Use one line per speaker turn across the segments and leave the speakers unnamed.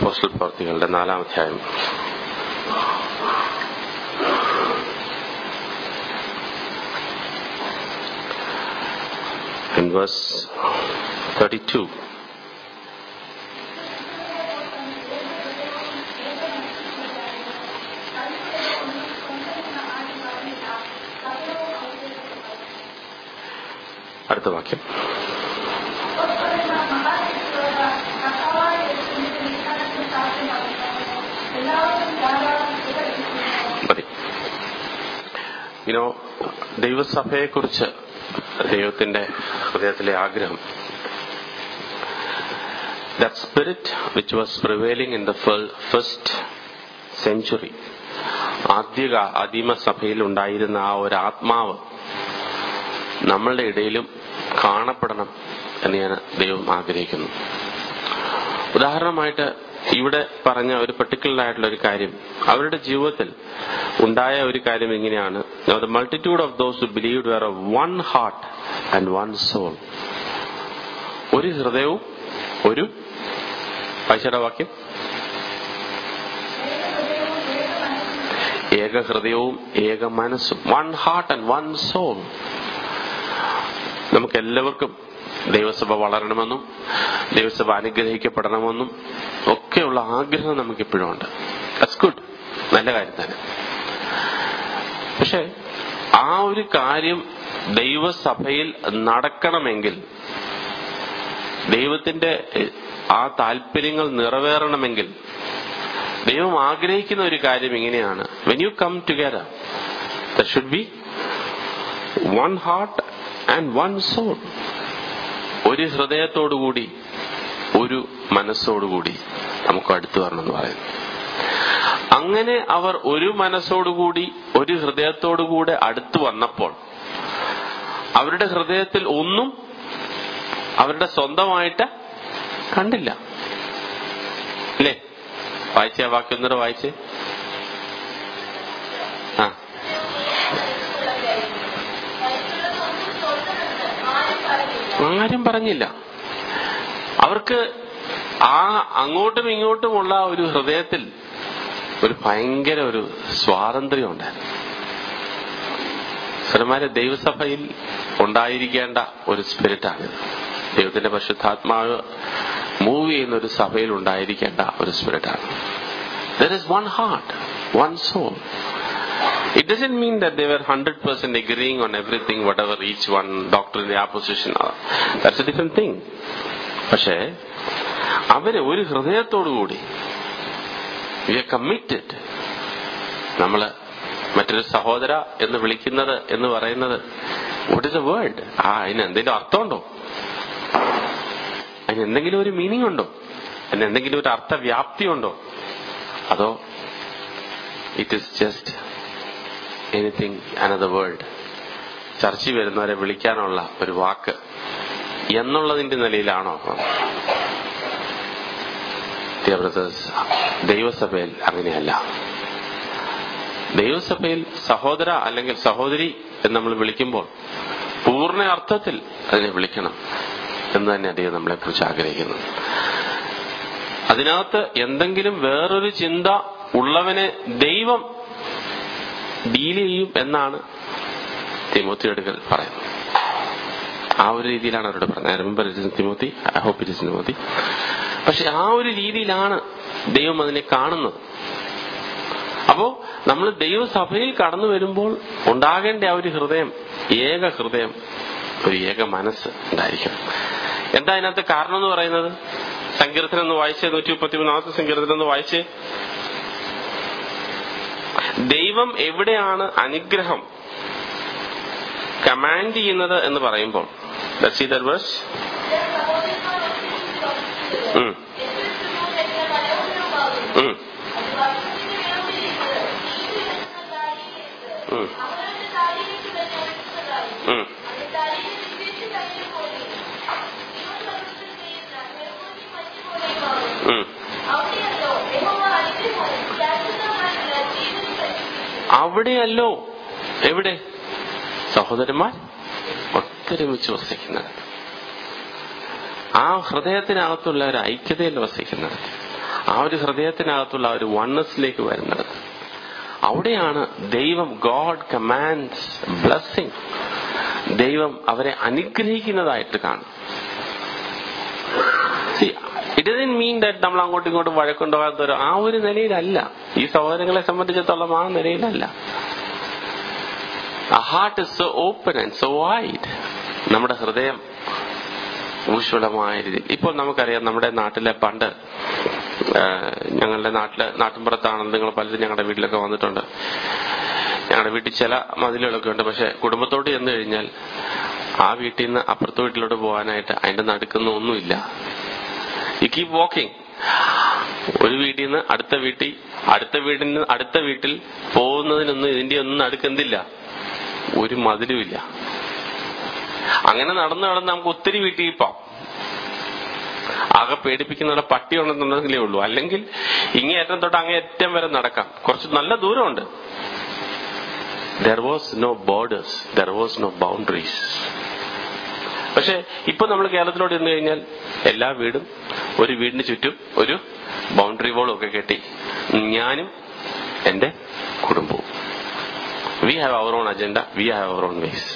Apostle പ്രവർത്തികളുടെ നാലാം അധ്യായം in verse 32. അടുത്ത വാക്യം മതി ഇനോ ദൈവസഭയെക്കുറിച്ച് ദൈവത്തിന്റെ ഹൃദയത്തിലെ ആഗ്രഹം that spirit which was prevailing in the first century ആദ്യ ആദിമ സഭയിൽ ഉണ്ടായിരുന്ന ആ ഒരു ആത്മാവ് നമ്മളുടെ ഇടയിലും കാണപ്പെടണം എന്ന് ഞാൻ ദൈവം ആഗ്രഹിക്കുന്നു ഉദാഹരണമായിട്ട് ഇവിടെ പറഞ്ഞ ഒരു പെർട്ടിക്കുലർ ആയിട്ടുള്ള ഒരു കാര്യം അവരുടെ ജീവിതത്തിൽ ഉണ്ടായ ഒരു കാര്യം ഇങ്ങനെയാണ് the multitude of those believe were one heart and one soul ഒരു ഹൃദയവും ഒരു പൈസയുടെ വാക്യം ഏക ഹൃദയവും ഏക മനസ്സും one heart and one soul നമുക്ക് എല്ലാവർക്കും ദൈവസഭ വളരണമെന്നും ദൈവസഭ അനുഗ്രഹിക്കപ്പെടണമെന്നും ഒക്കെയുള്ള ആഗ്രഹം നമുക്ക് ഇപ്പോഴും ഉണ്ട് ദറ്റ്സ് ഗുഡ് നല്ല കാര്യം തന്നെ പക്ഷെ ആ ഒരു കാര്യം ദൈവസഭയിൽ നടക്കണമെങ്കിൽ ദൈവത്തിന്റെ ആ താല്പര്യങ്ങൾ നിറവേറണമെങ്കിൽ ദൈവം ആഗ്രഹിക്കുന്ന ഒരു കാര്യം ഇങ്ങനെയാണ് when you come together the should be one heart and one soul ഒരു ഹൃദയത്തോടുകൂടി ഒരു മനസ്സോടുകൂടി നമുക്ക് അടുത്തു വരണമെന്ന് പറയുന്നു അങ്ങനെ അവർ ഒരു മനസ്സോടുകൂടി ഒരു ഹൃദയത്തോടുകൂടെ അടുത്തു വന്നപ്പോൾ അവരുടെ ഹൃദയത്തിൽ ഒന്നും അവരുടെ സ്വന്തമായിട്ട് കണ്ടില്ല അല്ലേ വായിച്ച വാക്യം ഒന്നര വായിച്ചേ ആ ആരും പറഞ്ഞില്ല അവർക്ക് ആ അങ്ങോട്ടും ഇങ്ങോട്ടുമുള്ള ഒരു ഹൃദയത്തിൽ ഒരു ഭയങ്കര ഒരു സ്വാതന്ത്ര്യം ഉണ്ടായിരുന്നു സ്വരമാരെ ദൈവസഭയിൽ ഉണ്ടായിരിക്കേണ്ട ഒരു സ്പിരിറ്റാണിത് ദൈവത്തിന്റെ പരിശുദ്ധാത്മാവ് മൂവ് ചെയ്യുന്ന ഒരു സഭയിൽ ഉണ്ടായിരിക്കേണ്ട ഒരു സ്പിരിറ്റാണ് there is one heart one soul It doesn't mean that they were 100% agreeing on everything, whatever each one doctrine, their position are. That's a different thing. പക്ഷേ അവര് ഒരു ഹൃദയത്തോടുകൂടി വി ആർ കമ്മിറ്റഡ് നമ്മള് മറ്റൊരു സഹോദര എന്ന് വിളിക്കുന്നത് എന്ന് പറയുന്നത് വാട്ട് ഇസ് എ വേർഡ് ആ അതിന് എന്തെങ്കിലും അർത്ഥമുണ്ടോ അതിന് എന്തെങ്കിലും ഒരു മീനിങ് ഉണ്ടോ അതിന് എന്തെങ്കിലും ഒരു അർത്ഥവ്യാപ്തി ഉണ്ടോ അതോ it is just anything another world ചർച്ചയിൽ വരുന്നവരെ വിളിക്കാനുള്ള ഒരു വാക്ക് എന്നുള്ളതിന്റെ നിലയിലാണോ ബ്രദേഴ്സ് ദൈവസഭയിൽ അങ്ങനെയല്ല ദൈവസഭയിൽ സഹോദര അല്ലെങ്കിൽ സഹോദരി എന്ന് നമ്മൾ വിളിക്കുമ്പോൾ പൂർണ്ണ അർത്ഥത്തിൽ അതിനെ വിളിക്കണം എന്ന് തന്നെ ദൈവം നമ്മളെ കുറിച്ച് ആഗ്രഹിക്കുന്നു അതിനകത്ത് എന്തെങ്കിലും വേറൊരു ചിന്ത ഉള്ളവനെ ദൈവം ഡീൽ ചെയ്യും എന്നാണ് തിമോത്തി എടുക്കൽ പറയുന്നത് ആ ഒരു രീതിയിലാണ് അവരോട് പറഞ്ഞത് remember it is Timothy I hope it is Timothy പക്ഷെ ആ ഒരു രീതിയിലാണ് ദൈവം അതിനെ കാണുന്നത് അപ്പോ നമ്മൾ ദൈവസഭയിൽ കടന്നു വരുമ്പോൾ ഉണ്ടാകേണ്ട ആ ഒരു ഹൃദയം ഏക ഹൃദയം ഒരു ഏക മനസ്സ് ഉണ്ടായിരിക്കണം എന്താ അതിനകത്ത് കാരണം എന്ന് പറയുന്നത് സങ്കീർത്തനം എന്ന് വായിച്ചേ നൂറ്റി മുപ്പത്തി മൂന്നാമത്തെ സങ്കീർത്തനം എന്ന് വായിച്ചേ ദൈവം എവിടെയാണ് അനുഗ്രഹം കമാൻഡ് ചെയ്യുന്നത് എന്ന് പറയുമ്പോൾ ദർശി ദർവേഴ്സ് അവിടെയല്ലോ എവിടെ സഹോദരന്മാർ ഒത്തൊരുമിച്ച് വസിക്കുന്നത് ആ ഹൃദയത്തിനകത്തുള്ള ഒരു ഐക്യതയിൽ വസിക്കുന്നത് ആ ഒരു ഹൃദയത്തിനകത്തുള്ള ആ ഒരു വണ്ണസിലേക്ക് വരുന്നത് അവിടെയാണ് ദൈവം ഗോഡ് കമാൻഡ്സ് ബ്ലസ്സിംഗ് ദൈവം അവരെ അനുഗ്രഹിക്കുന്നതായിട്ട് കാണും ഇറ്റ് ഡസൻ മീൻ ദാറ്റ് നമ്മൾ അങ്ങോട്ടും ഇങ്ങോട്ടും വഴക്കുണ്ടാകാത്ത ആ ഒരു നിലയിലല്ല ഈ സഹോദരങ്ങളെ സംബന്ധിച്ചിടത്തോളം ആ നിലയിലല്ല ആ heart is so open and so wide നമ്മുടെ ഹൃദയം ഊഷ്വലമായ രീതിയിൽ ഇപ്പോൾ നമുക്കറിയാം നമ്മുടെ നാട്ടിലെ പണ്ട് ആ, ഞങ്ങളുടെ നാട്ടിലെ നാട്ടിൻപുറത്താണെന്ന് നിങ്ങൾ പലരും ഞങ്ങളുടെ വീട്ടിലൊക്കെ വന്നിട്ടുണ്ട് ഞങ്ങളുടെ വീട്ടിൽ ചില മതിലുകളൊക്കെ ഉണ്ട് പക്ഷെ കുടുംബത്തോട് ചെന്ന് കഴിഞ്ഞാൽ ആ വീട്ടിൽ നിന്ന് അപ്പുറത്തെ വീട്ടിലോട്ട് പോകാനായിട്ട് അതിന്റെ നടുക്കുന്ന ഒന്നുമില്ല യു കീപ് വാക്കിംഗ് ഒരു വീട്ടിൽ നിന്ന് അടുത്ത വീട്ടിൽ അടുത്ത വീട്ടിൽ നിന്ന് അടുത്ത വീട്ടിൽ പോകുന്നതിനൊന്നും ഇതിന്റെ ഒന്നും നടുക്കെന്തില്ല ഒരു മതിലുമില്ല അങ്ങനെ നടന്ന് നടന്ന് നമുക്ക് ഒത്തിരി വീട്ടിൽ പോവാം ആകെ പേടിപ്പിക്കുന്ന പട്ടി ഉണ്ടെന്നുണ്ടെങ്കിലേ ഉള്ളൂ അല്ലെങ്കിൽ ഇങ്ങേയറ്റം തൊട്ട് അങ്ങേയറ്റം വരെ നടക്കാം കുറച്ച് നല്ല ദൂരമുണ്ട് there was no borders there was no boundaries പക്ഷെ ഇപ്പൊ നമ്മൾ കേരളത്തിലോട്ട് ചെന്ന് കഴിഞ്ഞാൽ എല്ലാ വീടും ഒരു വീടിന് ചുറ്റും ഒരു ബൗണ്ടറി വോളും ഒക്കെ കെട്ടി ഞാനും എന്റെ കുടുംബവും we have our own agenda we have our own ways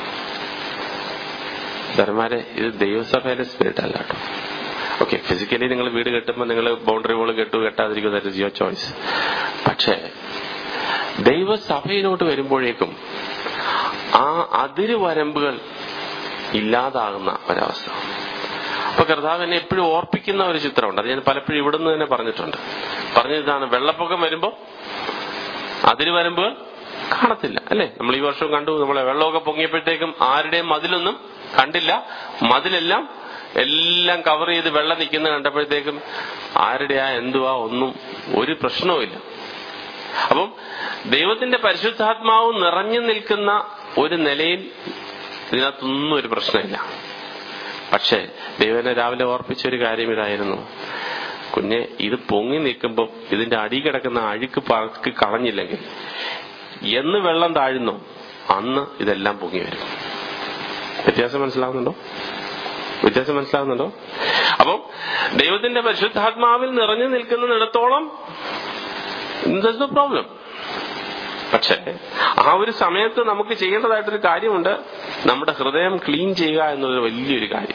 ധർമാരെ ഇത് ദൈവസഭയിലെ സ്പിരിറ്റ് അല്ല കേട്ടോ ഓക്കെ ഫിസിക്കലി നിങ്ങൾ വീട് കെട്ടുമ്പോൾ നിങ്ങൾ ബൗണ്ടറി വോൾ കെട്ടു കെട്ടാതിരിക്കുക ദാറ്റ് ഇസ് യുവർ ചോയ്സ് പക്ഷേ ദൈവസഭയിലോട്ട് വരുമ്പോഴേക്കും ആ അതിരുവരമ്പുകൾ ഇല്ലാതാകുന്ന ഒരവസ്ഥ അപ്പൊ കർത്താവ് എന്നെ എപ്പോഴും ഓർപ്പിക്കുന്ന ഒരു ചിത്രമുണ്ട് അത് ഞാൻ പലപ്പോഴും ഇവിടുന്ന് തന്നെ പറഞ്ഞിട്ടുണ്ട് പറഞ്ഞതാണ് വെള്ളപ്പൊക്കം വരുമ്പോ അതിരുവരമ്പുകൾ കാണത്തില്ല അല്ലെ നമ്മൾ ഈ വർഷം കണ്ടു നമ്മളെ വെള്ളമൊക്കെ പൊങ്ങിയപ്പോഴത്തേക്കും ആരുടെയും മതിലൊന്നും കണ്ടില്ല മതിലെല്ലാം എല്ലാം കവർ ചെയ്ത് വെള്ളം നിൽക്കുന്ന കണ്ടപ്പോഴത്തേക്കും ആരുടെയാ എന്തുവാ ഒന്നും ഒരു പ്രശ്നവുമില്ല അപ്പം ദൈവത്തിന്റെ പരിശുദ്ധാത്മാവ് നിറഞ്ഞു നിൽക്കുന്ന ഒരു നിലയിൽ ഇതിനകത്തൊന്നും ഒരു പ്രശ്നമില്ല പക്ഷേ ദൈവനെ രാവിലെ ഓർപ്പിച്ച ഒരു കാര്യം ഇതായിരുന്നു കുഞ്ഞെ ഇത് പൊങ്ങി നിൽക്കുമ്പോൾ ഇതിന്റെ അടി കിടക്കുന്ന അഴുക്ക് പറക്കി കളഞ്ഞില്ലെങ്കിൽ എന്ന് വെള്ളം താഴുന്നോ അന്ന് ഇതെല്ലാം പൊങ്ങി വരും വ്യത്യാസം മനസ്സിലാവുന്നുണ്ടോ വ്യത്യാസം മനസ്സിലാവുന്നുണ്ടോ അപ്പം ദൈവത്തിന്റെ പരിശുദ്ധാത്മാവിൽ നിറഞ്ഞു നിൽക്കുന്നിടത്തോളം നോ പ്രോബ്ലം പക്ഷേ ആ ഒരു സമയത്ത് നമുക്ക് ചെയ്യേണ്ടതായിട്ടൊരു കാര്യമുണ്ട് നമ്മുടെ ഹൃദയം ക്ലീൻ ചെയ്യുക എന്നതൊരു വലിയൊരു കാര്യം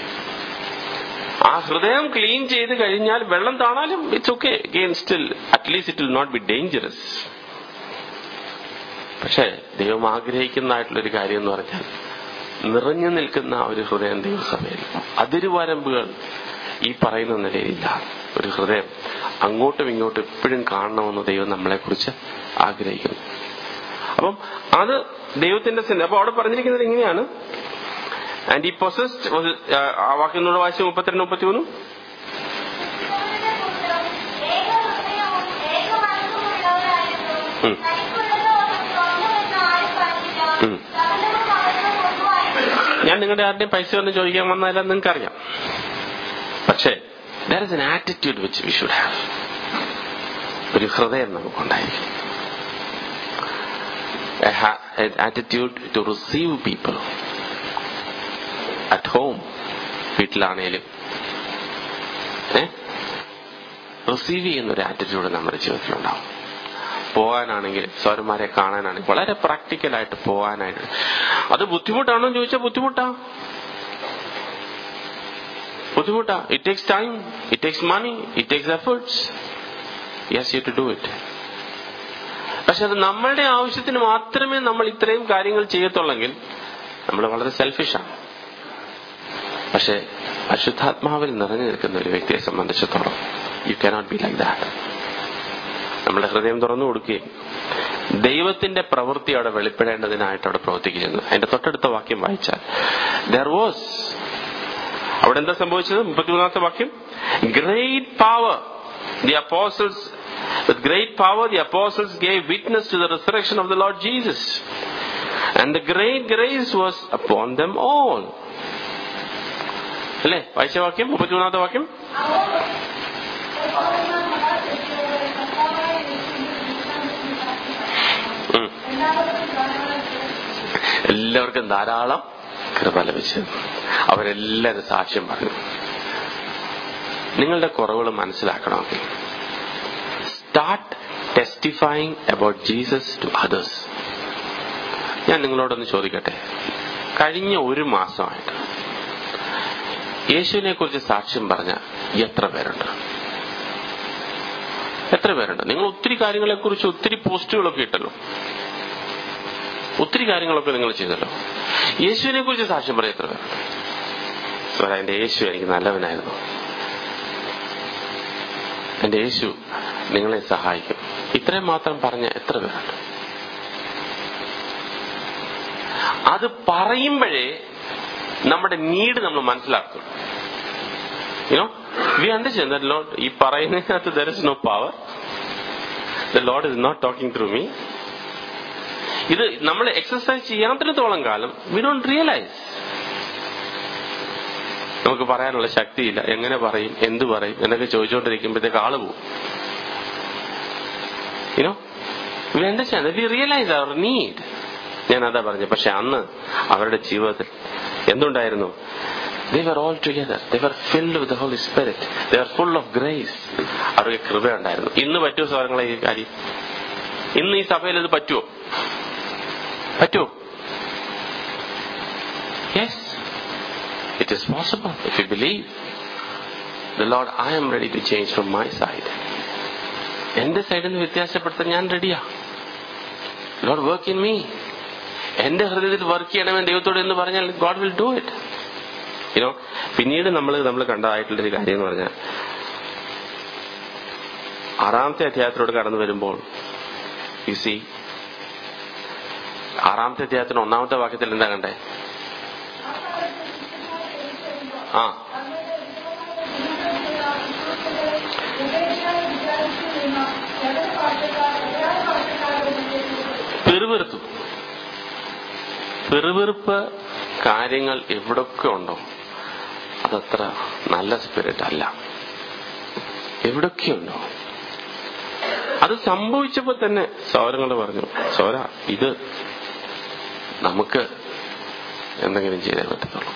ആ ഹൃദയം ക്ലീൻ ചെയ്ത് കഴിഞ്ഞാൽ വെള്ളം താണാലും it's okay gain still at least it will not be dangerous പക്ഷേ ദൈവം ആഗ്രഹിക്കുന്നതായിട്ടുള്ളൊരു കാര്യം എന്ന് പറഞ്ഞാൽ നിറഞ്ഞു നിൽക്കുന്ന ആ ഒരു ഹൃദയം ദൈവസഭയിൽ അതിരുവരമ്പുകൾ ഈ പറയുന്ന നിലയിലില്ല ഒരു ഹൃദയം അങ്ങോട്ടും ഇങ്ങോട്ടും എപ്പോഴും കാണണമെന്ന് ദൈവം നമ്മളെക്കുറിച്ച് ആഗ്രഹിക്കുന്നു അപ്പം അത് ദൈവത്തിന്റെ സിൻ അപ്പൊ അവിടെ പറഞ്ഞിരിക്കുന്നത് ഇങ്ങനെയാണ് ആൻഡ് ഈ പൊസസ്ഡ് ആ വാക്യങ്ങളുടെ വായിച്ച മുപ്പത്തിരണ്ട് മുപ്പത്തി മൂന്നും ഉം. ഉം. ഞാൻ നിങ്ങളുടെ ആരുടെയും പൈസ ഒന്നും ചോദിക്കാൻ വന്നാലും നിങ്ങൾക്ക് അറിയാം പക്ഷേ ദർ ഇസ് എൻ ആറ്റിറ്റ്യൂഡ് വെച്ച് വി ഷുഡ് ഹാവ് ഒരു ഹൃദയം നമുക്കുണ്ടായിരിക്കും attitude to receive people at home വീട്ടിലാണേലും റിസീവ് ചെയ്യുന്ന ഒരു ആറ്റിറ്റ്യൂഡ് നമ്മുടെ ജീവിതത്തിലുണ്ടാവും പോകാനാണെങ്കിലും സ്വരന്മാരെ കാണാനാണെങ്കിൽ വളരെ പ്രാക്ടിക്കലായിട്ട് പോകാനായിട്ട് അത് ബുദ്ധിമുട്ടാണോ എന്ന് ചോദിച്ചാൽ ബുദ്ധിമുട്ടാ ബുദ്ധിമുട്ടാ it takes time it takes money it takes efforts yes you to do it പക്ഷെ അത് നമ്മളുടെ ആവശ്യത്തിന് മാത്രമേ നമ്മൾ ഇത്രയും കാര്യങ്ങൾ ചെയ്യത്തുള്ളെങ്കിൽ നമ്മൾ വളരെ സെൽഫിഷാണ് പക്ഷെ അശുദ്ധാത്മാവിൽ നിറഞ്ഞു നിൽക്കുന്ന ഒരു വ്യക്തിയെ സംബന്ധിച്ചിടത്തോളം you cannot be like that നമ്മുടെ ഹൃദയം തുറന്നു കൊടുക്കുകയും ദൈവത്തിന്റെ പ്രവൃത്തി അവിടെ വെളിപ്പെടേണ്ടതിനായിട്ട് അവിടെ പ്രവർത്തിക്കുന്നു അതിന്റെ തൊട്ടടുത്ത വാക്യം വായിച്ചാൽ ദർ വാസ് അവിടെ എന്താ സംഭവിച്ചത് മുപ്പത്തിമൂന്നാമത്തെ വാക്യം great power the apostles With great power, the apostles gave witness to the resurrection of the Lord Jesus. And the great grace was upon them all. അല്ലേ വായിച്ച വാക്യം മുപ്പത്തിമൂന്നാമത്തെ വാക്യം ഉം. എല്ലാവർക്കും ധാരാളം കൃപ ലഭിച്ചു അവരെല്ലാരും സാക്ഷ്യം പറഞ്ഞു നിങ്ങളുടെ കുറവുകൾ മനസ്സിലാക്കണമെങ്കിൽ start testifying about Jesus to others ഞാൻ നിങ്ങളോടൊന്ന് ചോദിക്കട്ടെ കഴിഞ്ഞ ഒരു മാസമായിട്ട് യേശുവിനെ കുറിച്ച് സാക്ഷ്യം പറഞ്ഞ എത്ര പേരുണ്ട് എത്ര പേരുണ്ട് നിങ്ങൾ ഒത്തിരി കാര്യങ്ങളെ കുറിച്ച് ഒത്തിരി പോസ്റ്റുകളൊക്കെ ഇട്ടല്ലോ ഒത്തിരി കാര്യങ്ങളൊക്കെ നിങ്ങൾ ചെയ്തല്ലോ യേശുവിനെ കുറിച്ച് സാക്ഷ്യം പറയാൻ എത്ര പേരുണ്ട് സ്വര എന്റെ യേശു എനിക്ക് നല്ലവനായിരുന്നു എന്റെ യേശു നിങ്ങളെ സഹായിക്കും ഇത്രയും മാത്രം പറഞ്ഞ എത്ര പേരുണ്ട് അത് പറയുമ്പോഴേ നമ്മുടെ നീഡ് നമ്മൾ മനസ്സിലാക്കും you know we understand that Lord ഈ പറയുന്നതിനകത്ത് there is no power the load is not talking through me ഇത് നമ്മൾ എക്സസൈസ് ചെയ്യാത്തിടത്തോളം കാലം വി ഡോണ്ട് റിയലൈസ് നമുക്ക് പറയാനുള്ള ശക്തിയില്ല എങ്ങനെ പറയും എന്ത് പറയും എന്നൊക്കെ ചോദിച്ചുകൊണ്ടിരിക്കുമ്പോഴത്തേക്ക് ആള് പോകും you know we understand we realise our need ഞാൻ അതാ പറഞ്ഞു പക്ഷെ അന്ന് അവരുടെ ജീവിതത്തിൽ എന്തുണ്ടായിരുന്നു they were all together they were filled with Holy Spirit they were full of grace അവർക്ക് കൃപയുണ്ടായിരുന്നു ഇന്ന് പറ്റുമോ സ്വരങ്ങളെ ഈ കാര്യം ഇന്ന് ഈ സഭയിൽ ഇത് പറ്റുമോ പറ്റുമോ yes it is possible if you believe the Lord I am ready to change from my side എന്റെ സൈഡിൽ നിന്ന് വ്യത്യാസപ്പെടുത്താൻ ഞാൻ റെഡിയാ ലോഡ് വർക്ക് ഇൻ മീ എന്റെ ഹൃദയത്തിൽ വർക്ക് ചെയ്യണമെന്ന് ദൈവത്തോട് എന്ന് പറഞ്ഞാൽ God will do it you know പിന്നീട് നമ്മൾ നമ്മൾ കണ്ടതായിട്ടുള്ള ഒരു കാര്യം എന്ന് പറഞ്ഞാൽ ആറാമത്തെ അധ്യായത്തിലൂടെ കടന്നു വരുമ്പോൾ യു സി ആറാമത്തെ അധ്യായത്തിന് ഒന്നാമത്തെ വാക്യത്തിൽ എന്താ കണ്ടേ ആ പെറുപെറുത്തു പെറുപെറുപ്പ് കാര്യങ്ങൾ എവിടൊക്കെ ഉണ്ടോ അതത്ര നല്ല സ്പിരിറ്റ് അല്ല എവിടൊക്കെയുണ്ടോ അത് സംഭവിച്ചപ്പോ തന്നെ സൗരങ്ങൾ പറഞ്ഞു സൗര ഇത് നമുക്ക് എന്തെങ്കിലും ചെയ്തേ പറ്റത്തുള്ളൂ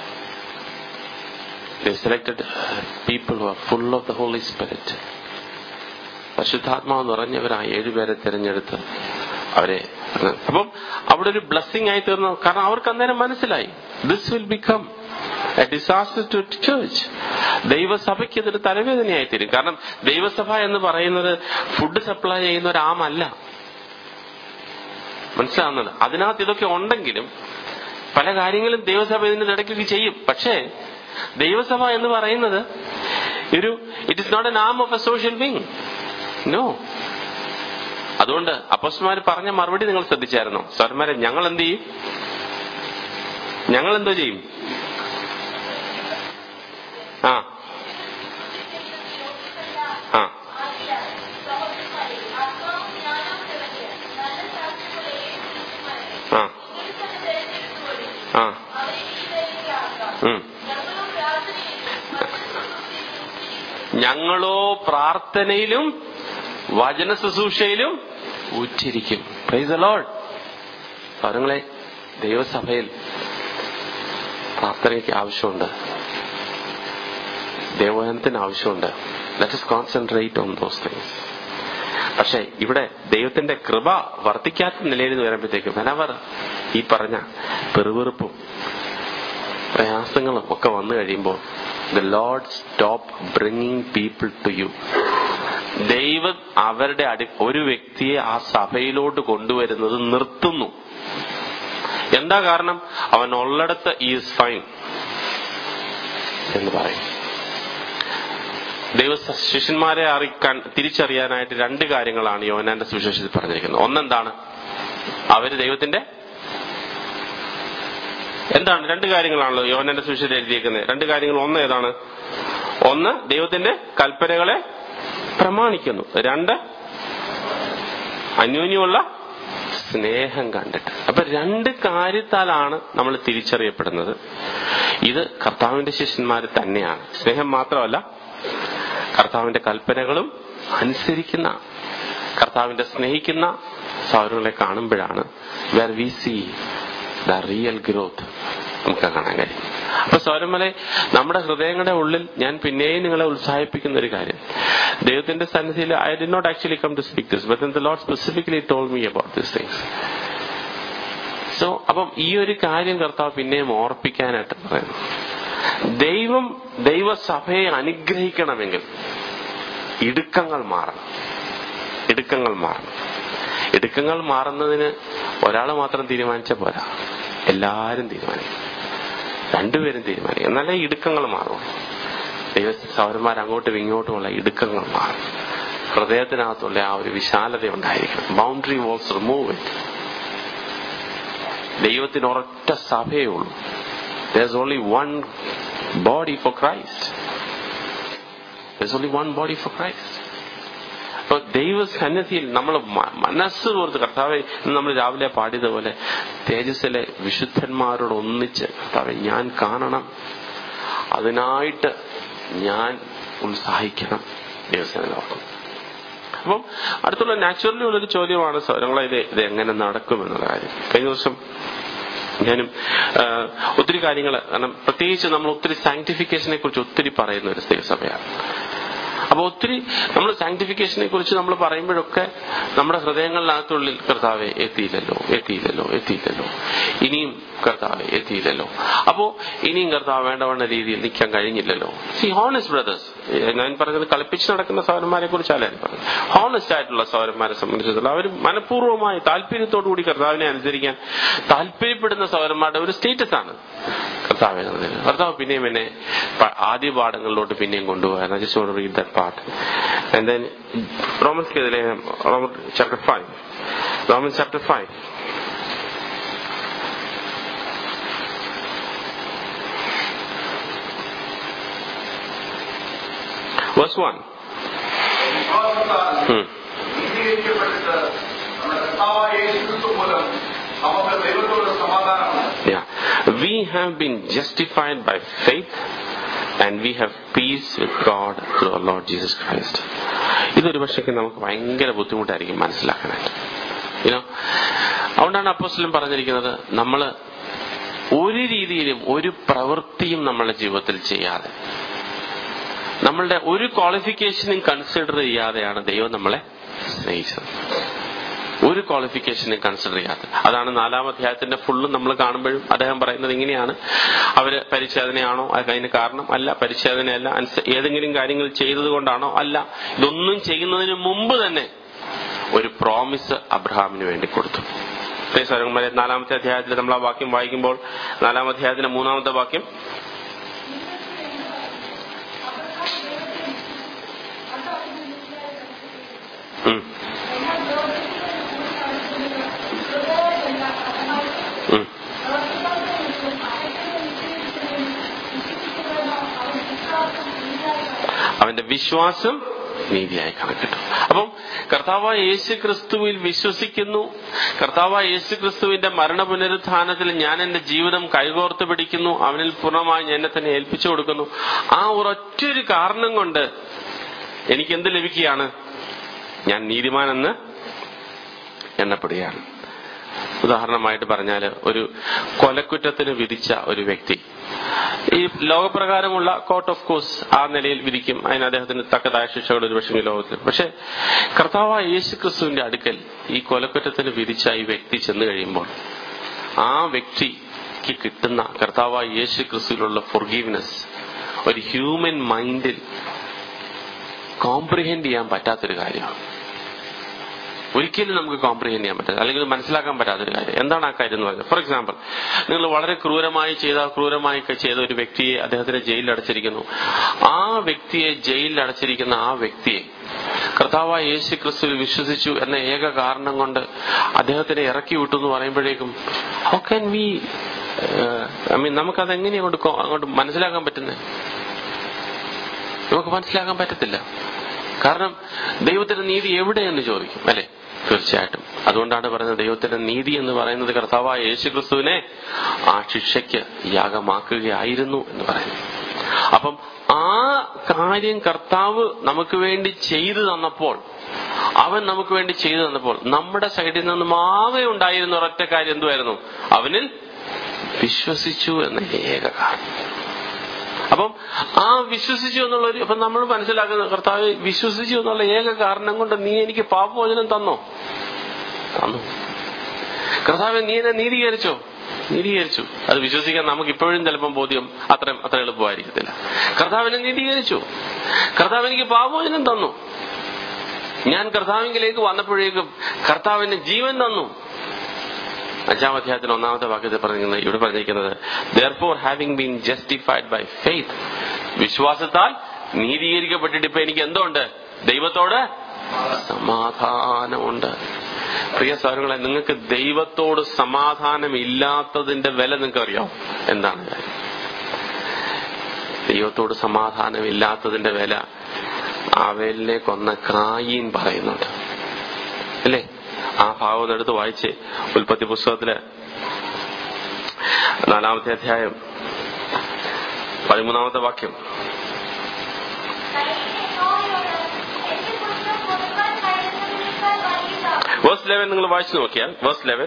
selected people who are full of the Holy Spirit പരിശുദ്ധാത്മാവ് നിറഞ്ഞവരായ ഏഴുപേരെ തിരഞ്ഞെടുത്ത് അവരെ അപ്പം അവിടെ ഒരു ബ്ലസ്സിംഗ് ആയി തീർന്നു കാരണം അവർക്ക് അന്നേരം മനസ്സിലായി this will become a disaster to church ദൈവസഭയ്ക്ക് ഇതൊരു തലവേദനയായി തീരും കാരണം ദൈവസഭ എന്ന് പറയുന്നത് ഫുഡ് സപ്ലൈ ചെയ്യുന്ന ഒരു ആമല്ല മനസ്സിലാവുന്നത് അതിനകത്ത് ഇതൊക്കെ ഉണ്ടെങ്കിലും പല കാര്യങ്ങളും ദൈവസഭ ഇതിന്റെ ഇടയ്ക്കൊക്കെ ചെയ്യും പക്ഷേ ദൈവസഭ എന്ന് പറയുന്നത് ഒരു it is not an arm of a social being no അതുകൊണ്ട് അപ്പോസ്റ്റന്മാർ പറഞ്ഞ മറുപടി നിങ്ങൾ ശ്രദ്ധിച്ചായിരുന്നോ സ്വരന്മാരെ ഞങ്ങൾ എന്ത് ചെയ്യും ഞങ്ങൾ എന്തോ ചെയ്യും ആ ആ ആ ആ ഉം. ഞങ്ങളോ പ്രാർത്ഥനയിലും വചന ശുശ്രൂഷയിലും ഉച്ചരിക്കും പ്രൈസ് ലോഡ് അവരുങ്ങളെ ദൈവസഭയിൽ പ്രാർത്ഥനയ്ക്ക് ആവശ്യമുണ്ട് ദൈവവചനത്തിന് ആവശ്യമുണ്ട് let us concentrate on those things പക്ഷെ ഇവിടെ ദൈവത്തിന്റെ കൃപ വർദ്ധിക്കാത്ത നിലയിൽ നിന്ന് വരുമ്പോഴത്തേക്കും വനവർ ഈ പറഞ്ഞ പെറുവെറുപ്പും പ്രയാസങ്ങളും ഒക്കെ വന്നു കഴിയുമ്പോൾ the Lord stop bringing people to you ദൈവം അവരുടെ അടി ഒരു വ്യക്തിയെ ആ സഭയിലോട്ട് കൊണ്ടുവരുന്നത് നിർത്തുന്നു എന്താ കാരണം അവൻ ഉള്ളിടത്ത് ഈസ് ഫൈൻ എന്ന് പറയും ദൈവ ശിഷ്യന്മാരെ അറിയിക്കാൻ തിരിച്ചറിയാനായിട്ട് രണ്ട് കാര്യങ്ങളാണ് യോനാന്റെ സുവിശേഷത്തിൽ പറഞ്ഞിരിക്കുന്നത് ഒന്നെന്താണ് അവര് ദൈവത്തിന്റെ എന്താണ് രണ്ട് കാര്യങ്ങളാണല്ലോ യോനാന്റെ സുവിശേഷത്തിൽ എഴുതിയിരിക്കുന്നത് രണ്ട് കാര്യങ്ങൾ ഒന്ന് ഏതാണ് ഒന്ന് ദൈവത്തിന്റെ കൽപ്പനകളെ പ്രമാണിക്കുന്നു രണ്ട് അന്യോന്യമുള്ള സ്നേഹം കണ്ടിട്ട് അപ്പൊ രണ്ട് കാര്യത്താലാണ് നമ്മൾ തിരിച്ചറിയപ്പെടുന്നത് ഇത് കർത്താവിന്റെ ശിഷ്യന്മാർ തന്നെയാണ് സ്നേഹം മാത്രമല്ല കർത്താവിന്റെ കൽപ്പനകളും അനുസരിക്കുന്ന കർത്താവിന്റെ സ്നേഹിക്കുന്ന സൗരങ്ങളെ കാണുമ്പോഴാണ് where we see the real growth നമുക്ക് കാണാൻ കഴിയും അപ്പൊ സൗരമലെ നമ്മുടെ ഹൃദയങ്ങളുടെ ഉള്ളിൽ ഞാൻ പിന്നെയും നിങ്ങളെ ഉത്സാഹിപ്പിക്കുന്ന ഒരു കാര്യം ദൈവത്തിന്റെ സന്നിധിയിൽ I did not actually come to speak this but the Lord specifically told me about this things so അപ്പം ഈ ഒരു കാര്യം കർത്താവ് പിന്നെയും ഓർപ്പിക്കാനായിട്ട് പറയുന്നു ദൈവം ദൈവസഭയെ അനുഗ്രഹിക്കണമെങ്കിൽ ഇടുക്കങ്ങൾ മാറണം ഇടുക്കങ്ങൾ മാറണം ഇടുക്കങ്ങൾ മാറുന്നതിന് ഒരാൾ മാത്രം തീരുമാനിച്ച പോരാ എല്ലാരും തീരുമാനിക്കും രണ്ടുപേരും തീരുമാനിക്കും എന്നാലേ ഇടുക്കങ്ങൾ മാറുള്ളൂ ദൈവ സൗരന്മാർ അങ്ങോട്ടും ഇങ്ങോട്ടുമുള്ള ഇടുക്കങ്ങൾ മാറും ഹൃദയത്തിനകത്തുള്ള ആ ഒരു വിശാലത ഉണ്ടായിരിക്കണം ബൗണ്ടറി വാൾസ് റിമൂവ് ഇറ്റ് ദൈവത്തിന് ഒരൊറ്റ സഭയേ ഉള്ളൂ there's only one body for Christ. There's only one body for Christ. അപ്പൊ ദൈവസന്നിധിയിൽ നമ്മൾ മനസ്സ് ഓർത്ത് കർത്താവെ ഇന്ന് നമ്മൾ രാവിലെ പാടിയതുപോലെ തേജസ്സിലെ വിശുദ്ധന്മാരോട് ഒന്നിച്ച് കർത്താവെ ഞാൻ കാണണം അതിനായിട്ട് ഞാൻ ഉത്സാഹിക്കണം ദൈവസേന ഓർക്കും അപ്പം അടുത്തുള്ള നാച്ചുറലി ഉള്ളൊരു ചോദ്യമാണ് ഞങ്ങളെ ഇത് ഇത് എങ്ങനെ നടക്കും എന്നുള്ള കാര്യം കഴിഞ്ഞ ദിവസം ഞാനും ഒത്തിരി കാര്യങ്ങൾ കാരണം പ്രത്യേകിച്ച് നമ്മൾ ഒത്തിരി സാങ്ക്ടിഫിക്കേഷനെ കുറിച്ച് ഒത്തിരി പറയുന്ന ഒരു ദൈവസഭയാണ് അപ്പൊ ഒത്തിരി നമ്മൾ സാങ്ക്ടിഫിക്കേഷനെ കുറിച്ച് നമ്മൾ പറയുമ്പോഴൊക്കെ നമ്മുടെ ഹൃദയങ്ങളിനകത്തുള്ളിൽ കർത്താവെ എത്തിയില്ലല്ലോ എത്തിയില്ലല്ലോ എത്തിയില്ലല്ലോ ഇനിയും കർത്താവെ എത്തിയില്ലല്ലോ അപ്പോ ഇനിയും കർത്താവ് വേണ്ടവണ്ണ രീതിയിൽ നിൽക്കാൻ കഴിഞ്ഞില്ലല്ലോ സി ഹോണസ്റ്റ് ബ്രദേഴ്സ് ഞാൻ പറഞ്ഞത് കളിപ്പിച്ച് നടക്കുന്ന സൗരന്മാരെ കുറിച്ചല്ല ഞാൻ പറഞ്ഞത് ഹോണസ്റ്റ് ആയിട്ടുള്ള സൗരന്മാരെ സംബന്ധിച്ചിടത്തോളം അവർ മനഃപൂർവ്വമായി താല്പര്യത്തോടു കൂടി കർത്താവിനെ അനുസരിക്കാൻ താല്പര്യപ്പെടുന്ന സൗരന്മാരുടെ ഒരു സ്റ്റേറ്റസ് ആണ് കർത്താവ് കർത്താവ് പിന്നെയും എന്നെ ആദ്യ പാഠങ്ങളിലോട്ട് പിന്നെയും കൊണ്ടുപോകാൻ just want read that part and then Romans Roman chapter five Roman chapter five Verse 1. Hmm. Yeah. We have been justified by faith and we have peace with God through our Lord Jesus Christ. ഇതൊരു പക്ഷേ നമുക്ക് ഭയങ്കര ബുദ്ധിമുട്ടായിരിക്കും മനസ്സിലാക്കാനായിട്ട് you know അതുകൊണ്ടാണ് അപ്പോസ്ലം പറഞ്ഞിരിക്കുന്നത് നമ്മൾ ഒരു രീതിയിലും ഒരു പ്രവൃത്തിയും നമ്മളുടെ ജീവിതത്തിൽ ചെയ്യാതെ നമ്മളുടെ ഒരു ക്വാളിഫിക്കേഷനും കൺസിഡർ ചെയ്യാതെയാണ് ദൈവം നമ്മളെ സ്നേഹിച്ചത് ഒരു ക്വാളിഫിക്കേഷനും കൺസിഡർ ചെയ്യാതെ അതാണ് നാലാം അധ്യായത്തിന്റെ ഫുള്ളും നമ്മൾ കാണുമ്പോഴും അദ്ദേഹം പറയുന്നത് ഇങ്ങനെയാണ് അവര് പരിച്ഛേദനയാണോ അതിന് കാരണം അല്ല പരിച്ഛേദനയല്ല ഏതെങ്കിലും കാര്യങ്ങൾ ചെയ്തത് കൊണ്ടാണോ അല്ല ഇതൊന്നും ചെയ്യുന്നതിന് മുമ്പ് തന്നെ ഒരു പ്രോമിസ് അബ്രഹാമിന് വേണ്ടി കൊടുത്തു സ്വരന്മാരെ നാലാമത്തെ അധ്യായത്തിൽ നമ്മൾ ആ വാക്യം വായിക്കുമ്പോൾ നാലാം അധ്യായത്തിന്റെ മൂന്നാമത്തെ വാക്യം അവന്റെ വിശ്വാസം നീതിയായി കണക്കിട്ടു അപ്പം കർത്താവായ യേശു ക്രിസ്തുവിൽ വിശ്വസിക്കുന്നു കർത്താവായ യേശു ക്രിസ്തുവിന്റെ മരണ പുനരുത്ഥാനത്തിൽ ഞാൻ എന്റെ ജീവിതം കൈകോർത്ത് പിടിക്കുന്നു അവനിൽ പൂർണ്ണമായി എന്നെ തന്നെ ഏൽപ്പിച്ചു കൊടുക്കുന്നു ആ ഒരൊറ്റൊരു കാരണം കൊണ്ട് എനിക്ക് എന്ത് ലഭിക്കുകയാണ് ഞാൻ നീതിമാനെന്ന് എണ്ണപ്പെടുകയാണ് ഉദാഹരണമായിട്ട് പറഞ്ഞാൽ ഒരു കൊലക്കുറ്റത്തിന് വിധിച്ച ഒരു വ്യക്തി ഈ ലോകപ്രകാരമുള്ള കോർട്ട് ഓഫ് കോഴ്സ് ആ നിലയിൽ വിധിക്കും അതിന് അദ്ദേഹത്തിന് തക്കതായ ശിക്ഷകൾ ഒരു പക്ഷേ ലോകത്തിൽ പക്ഷെ കർത്താവായ യേശു ക്രിസ്തുവിന്റെ അടുക്കൽ ഈ കൊലക്കുറ്റത്തിന് വിധിച്ച ഈ വ്യക്തി ചെന്നു കഴിയുമ്പോൾ ആ വ്യക്തിക്ക് കിട്ടുന്ന കർത്താവായ യേശു ക്രിസ്തുവിലുള്ള ഫൊർഗീവ്നെസ് ഒരു ഹ്യൂമൻ മൈൻഡിൽ കോംപ്രിഹെൻഡ് ചെയ്യാൻ പറ്റാത്തൊരു കാര്യമാണ് ഒരിക്കലും നമുക്ക് കോംപ്രിഹെൻഡ് ചെയ്യാൻ പറ്റാത്ത അല്ലെങ്കിൽ മനസ്സിലാക്കാൻ പറ്റാത്തൊരു കാര്യം എന്താണ് ആ കാര്യം എന്ന് പറയുന്നത് ഫോർ എക്സാമ്പിൾ നിങ്ങൾ വളരെ ക്രൂരമായി ചെയ്ത ക്രൂരമായി ചെയ്ത ഒരു വ്യക്തിയെ അദ്ദേഹത്തിന് ജയിലിൽ അടച്ചിരിക്കുന്നു ആ വ്യക്തിയെ ജയിലിൽ അടച്ചിരിക്കുന്ന ആ വ്യക്തിയെ കർത്താവായ യേശു ക്രിസ്തുവിൽ വിശ്വസിച്ചു എന്ന ഏക കാരണം കൊണ്ട് അദ്ദേഹത്തിനെ ഇറക്കി വിട്ടു എന്ന് പറയുമ്പോഴേക്കും how can we I mean നമുക്കത് എങ്ങനെ അങ്ങോട്ട് അങ്ങോട്ട് മനസ്സിലാക്കാൻ പറ്റുന്നത് നമുക്ക് മനസ്സിലാക്കാൻ പറ്റത്തില്ല കാരണം ദൈവത്തിന്റെ നീതി എവിടെയെന്ന് ചോദിക്കും അല്ലെ തീർച്ചയായിട്ടും അതുകൊണ്ടാണ് പറയുന്നത് ദൈവത്തിന്റെ നീതി എന്ന് പറയുന്നത് കർത്താവായ യേശു ക്രിസ്തുവിനെ ആ ശിക്ഷയ്ക്ക് യാഗമാക്കുകയായിരുന്നു എന്ന് പറയുന്നു അപ്പം ആ കാര്യം കർത്താവ് നമുക്ക് വേണ്ടി ചെയ്തു തന്നപ്പോൾ അവൻ നമുക്ക് വേണ്ടി ചെയ്തു തന്നപ്പോൾ നമ്മുടെ സൈഡിൽ നിന്നും ആകെ ഉണ്ടായിരുന്ന ഒരൊറ്റ കാര്യം എന്തുമായിരുന്നു അവനിൽ വിശ്വസിച്ചു എന്ന ഏക കാരണം അപ്പം ആ വിശ്വസിച്ചു എന്നുള്ള ഒരു അപ്പൊ നമ്മൾ മനസ്സിലാക്കുന്ന കർത്താവ് വിശ്വസിച്ചു എന്നുള്ള ഏക കാരണം കൊണ്ട് നീ എനിക്ക് പാപമോചനം തന്നോ തന്നു കർത്താവ് നീ എന്നെ നീതീകരിച്ചോ നീതീകരിച്ചു അത് വിശ്വസിക്കാൻ നമുക്ക് ഇപ്പോഴും ചിലപ്പം ബോധ്യം അത്ര അത്ര എളുപ്പമായിരിക്കത്തില്ല കർത്താവിനെ നീതീകരിച്ചു കർത്താവ് എനിക്ക് പാപമോചനം തന്നു ഞാൻ കർത്താവിങ്കിലേക്ക് വന്നപ്പോഴേക്കും കർത്താവിന് ജീവൻ തന്നു അഞ്ചാം അധ്യായത്തിൽ ഒന്നാമത്തെ വാക്യത്തിൽ പറഞ്ഞിരിക്കുന്നത് ഇവിടെ പറഞ്ഞിരിക്കുന്നത് therefore having been justified by faith വിശ്വാസത്താൽ നീതീകരിക്കപ്പെട്ടിട്ട് ഇപ്പൊ എനിക്ക് എന്തുണ്ട് ദൈവത്തോട് സമാധാനമുണ്ട് പ്രിയ സഹോദരങ്ങളെ നിങ്ങൾക്ക് ദൈവത്തോട് സമാധാനം ഇല്ലാത്തതിന്റെ വില നിങ്ങൾക്ക് അറിയാം എന്താണ് കാര്യം ദൈവത്തോട് സമാധാനം ഇല്ലാത്തതിന്റെ വില ആവേലിനെ കൊന്ന കായീൻ പറയുന്നുണ്ട് അല്ലേ ആ ഭാഗം ഒന്ന് എടുത്ത് വായിച്ച് ഉൽപ്പത്തി പുസ്തകത്തില് നാലാമത്തെ അധ്യായം പതിമൂന്നാമത്തെ വാക്യം വേഴ്സ് ലെവൻ നിങ്ങൾ വായിച്ചു നോക്കിയാൽ വേഴ്സ് ലെവൻ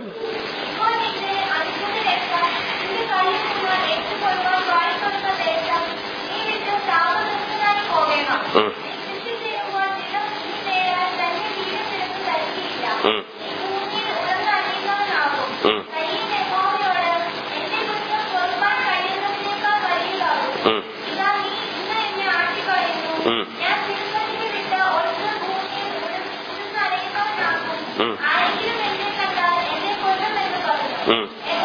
ഉം. ഉം. ഉം. ഉം. ഉം. ഉം. ഉം.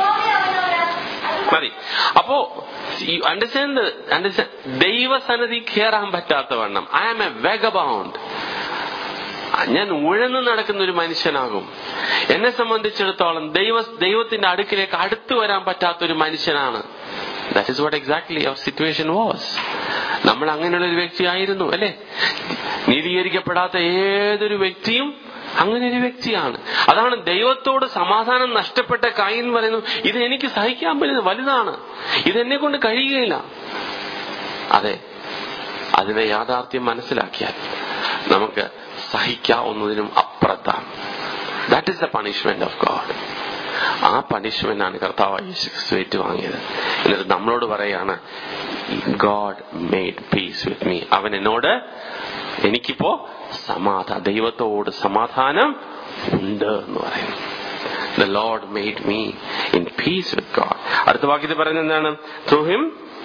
മതി അപ്പോ അണ്ടർസ്റ്റാൻഡ് അണ്ടർസ്റ്റാൻഡ് ദൈവസന്നിധി കയറാൻ പറ്റാത്ത വണ്ണം ഐ ആം എ വെഗബൗണ്ട് ഞാൻ ഉഴന്നു നടക്കുന്ന ഒരു മനുഷ്യനാകും എന്നെ സംബന്ധിച്ചിടത്തോളം ദൈവ ദൈവത്തിന്റെ അടുക്കിലേക്ക് അടുത്തു വരാൻ പറ്റാത്ത ഒരു മനുഷ്യനാണ് that is what exactly our situation was നമ്മൾ അങ്ങനെയുള്ള ഒരു വ്യക്തിയായിരുന്നു അല്ലെ നീതീകരിക്കപ്പെടാത്ത ഏതൊരു വ്യക്തിയും അങ്ങനെ ഒരു വ്യക്തിയാണ് അതാണ് ദൈവത്തോട് സമാധാനം നഷ്ടപ്പെട്ട കായിൻ പറയുന്നു ഇത് എനിക്ക് സഹിക്കാൻ പറ്റുന്ന വലുതാണ് ഇത് എന്നെ കൊണ്ട് കഴിയുകയില്ല അതെ അതിന്റെ യാഥാർത്ഥ്യം മനസ്സിലാക്കിയാൽ നമുക്ക് സഹിക്കാവുന്നതിനും അപ്പുറത്താണ് that is the punishment of God ആ പണിഷ്മെന്റ് ആണ് കർത്താവ് യേശു ക്രിസ്തു ഏറ്റുവാങ്ങിയത് എന്നിട്ട് നമ്മളോട് പറയാണ് God made peace with me അവൻ എന്നോട് എനിക്കിപ്പോ സമാധാന ദൈവത്തോട് സമാധാനം ഉണ്ട് എന്ന് പറയുന്നു the Lord made me in peace with God അടുത്ത വാക്യത്തിൽ പറയുന്നത് എന്താണ് ത്രൂ ഹിം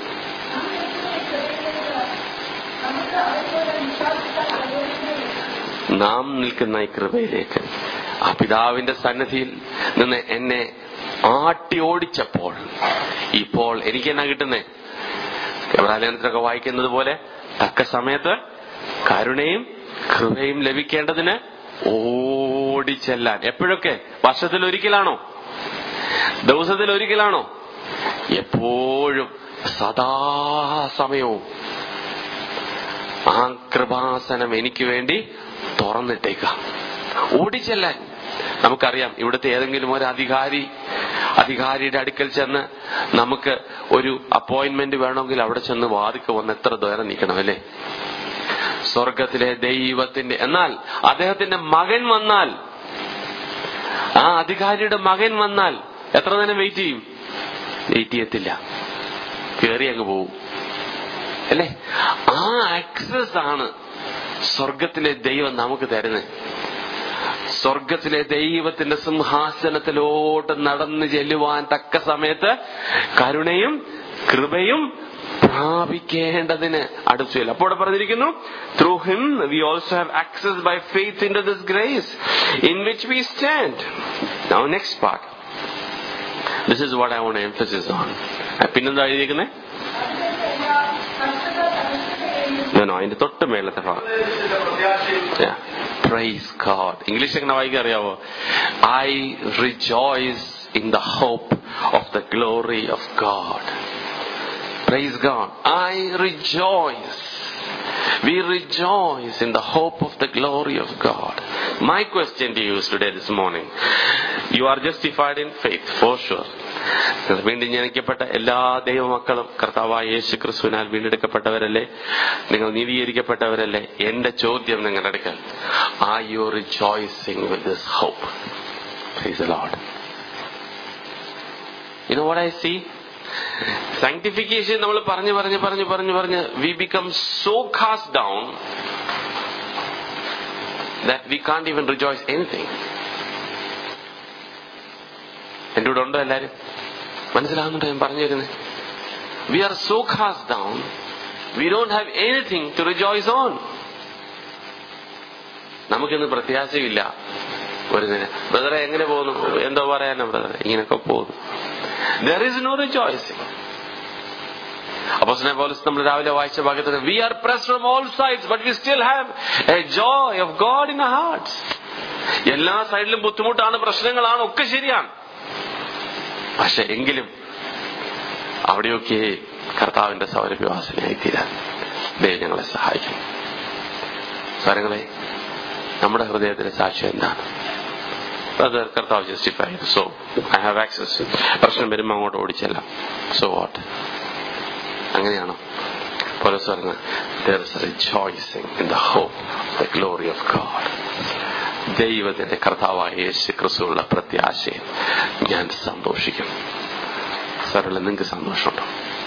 നാം നിൽക്കുന്ന ഈ കൃപയിലേക്ക് ആ പിതാവിന്റെ സന്നിധിയിൽ നിന്ന് എന്നെ ആട്ടി ഓടിച്ചപ്പോൾ ഇപ്പോൾ എനിക്ക് എന്നാ കിട്ടുന്നേ കബറാലയനത്തിലൊക്കെ വായിക്കുന്നത് പോലെ തക്ക സമയത്ത് കരുണയും കൃപയും ലഭിക്കേണ്ടതിന് ഓടിച്ചെല്ലാൻ എപ്പോഴൊക്കെ വർഷത്തിൽ ഒരിക്കലാണോ ദിവസത്തിൽ ഒരിക്കലാണോ എപ്പോഴും സദാസമയവും ആ കൃപാസനം എനിക്ക് വേണ്ടി തുറന്നിട്ടേക്കാം ഓടിച്ചെല്ലാൻ നമുക്കറിയാം ഇവിടുത്തെ ഏതെങ്കിലും ഒരു അധികാരി അധികാരിയുടെ അടുക്കൽ ചെന്ന് നമുക്ക് ഒരു അപ്പോയിന്റ്മെന്റ് വേണമെങ്കിൽ അവിടെ ചെന്ന് വാദിക്ക് വന്ന് എത്ര ദൂരം നിൽക്കണം അല്ലേ സ്വർഗത്തിലെ ദൈവത്തിന്റെ എന്നാൽ അദ്ദേഹത്തിന്റെ മകൻ വന്നാൽ ആ അധികാരിയുടെ മകൻ വന്നാൽ എത്ര നേരം വെയിറ്റ് ചെയ്യും വെയിറ്റ് ചെയ്യത്തില്ല കയറി അങ്ങ് പോവും അല്ലേ ആ ആക്സസ് ആണ് സ്വർഗത്തിലെ ദൈവം നമുക്ക് തരുന്നത് സ്വർഗത്തിലെ ദൈവത്തിന്റെ സിംഹാസനത്തിലോട്ട് നടന്നു ചെല്ലുവാൻ തക്ക സമയത്ത് കരുണയും കൃപയും പ്രാപിക്കേണ്ടതിന് അടുത്തു അപ്പോൾ ഇവിടെ പറഞ്ഞിരിക്കുന്നു through him we also have access by faith into this grace in which we stand now next part this is what I want emphasis on പിന്നെന്താ എഴുതിയിരിക്കുന്നത് ഞാനോ അതിന്റെ തൊട്ട് മേളത്തെ ഭാഗം പ്രൈസ് ഗാഡ് ഇംഗ്ലീഷ് എങ്ങനെ വായിക്കാൻ അറിയാവോ I rejoice in the hope of the glory of God praise God I rejoice We rejoice in the hope of the glory of God. My question to you is today, this morning. You are justified in faith, for sure. വീണ്ടും ജനിക്കപ്പെട്ട എല്ലാ ദൈവമക്കളും കർത്താവായ യേശു ക്രിസ്തുവിനാൽ വീണ്ടെടുക്കപ്പെട്ടവരല്ലേ നിങ്ങൾ നീതീകരിക്കപ്പെട്ടവരല്ലേ എന്റെ ചോദ്യം നിങ്ങളുടെ അടുക്കൽ are you rejoicing with this hope Lord you know what I see sanctification നമ്മൾ പറഞ്ഞു പറഞ്ഞു പറഞ്ഞു പറഞ്ഞു പറഞ്ഞ് we become so cast down that we can't even rejoice anything എന്റെ കൂടെ ഉണ്ടോ എല്ലാരും മനസ്സിലാകുന്നുണ്ടോ ഞാൻ പറഞ്ഞു തരുന്നത് we are so cast down we don't have anything to rejoice on നമുക്കിന്ന് പ്രത്യാശയില്ല ഒരു ദിനം ബ്രദറെ എങ്ങനെ പോകുന്നു എന്തോ പറയാനാ ബ്രദറെ ഇങ്ങനെയൊക്കെ പോകുന്നു ദർ ഈസ് നോ റിജോയ്സിങ് അപ്പോസിനെ പോലീസ് നമ്മൾ രാവിലെ വായിച്ച ഭാഗത്ത് we are press from all sides but we still have a joy of God in hearts എല്ലാ സൈഡിലും ബുദ്ധിമുട്ടാണ് പ്രശ്നങ്ങളാണ് ഒക്കെ ശരിയാണ് പക്ഷെ എങ്കിലും അവിടെയൊക്കെ കർത്താവിന്റെ സൗരഭ്യവാസനയായി തീരാൻ ദൈവം ഞങ്ങളെ സഹായിക്കും സ്വരങ്ങളെ നമ്മുടെ ഹൃദയത്തിലെ സാക്ഷ്യം എന്താണ് അത് കർത്താവ് justify so I have access പ്രശ്നം വരുമ്പോൾ അങ്ങോട്ട് ഓടിച്ചല്ല സോ വാട്ട് അങ്ങനെയാണോ പോലെ സ്വരങ്ങൾ there is rejoicing in the hope the glory of God ദൈവത്തിന്റെ കർത്താവായ യേശു ക്രിസ്തുള്ള പ്രത്യാശയിൽ ഞാൻ സന്തോഷിക്കും സാറുള്ള നിങ്ങൾക്ക് സന്തോഷമുണ്ടോ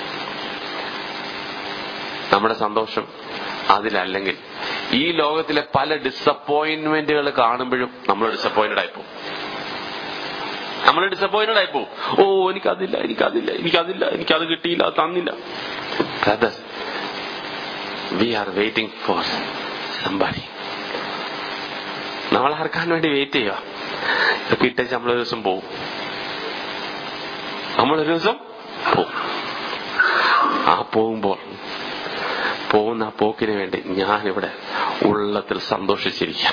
നമ്മുടെ സന്തോഷം അതിലല്ലെങ്കിൽ ഈ ലോകത്തിലെ പല ഡിസപ്പോയിന്റ്മെന്റുകൾ കാണുമ്പോഴും നമ്മൾ ഡിസപ്പോയിന്റഡ് ആയിപ്പോ നമ്മൾ ഡിസപ്പോയിന്റഡ് ആയിപ്പോ ഓ എനിക്കതില്ല എനിക്കതില്ല എനിക്കതില്ല എനിക്കത് കിട്ടിയില്ല അത് തന്നില്ല brother we are waiting for somebody നമ്മൾ ആർക്കാൻ വേണ്ടി വെയിറ്റ് ചെയ്യുക ഇതൊക്കെ ഇട്ടേച്ച് നമ്മളൊരു ദിവസം പോവും നമ്മളൊരു ദിവസം പോവും ആ പോകുമ്പോൾ പോകുന്ന ആ പോക്കിന് വേണ്ടി ഞാനിവിടെ ഉള്ളത്തിൽ സന്തോഷിച്ചിരിക്കാം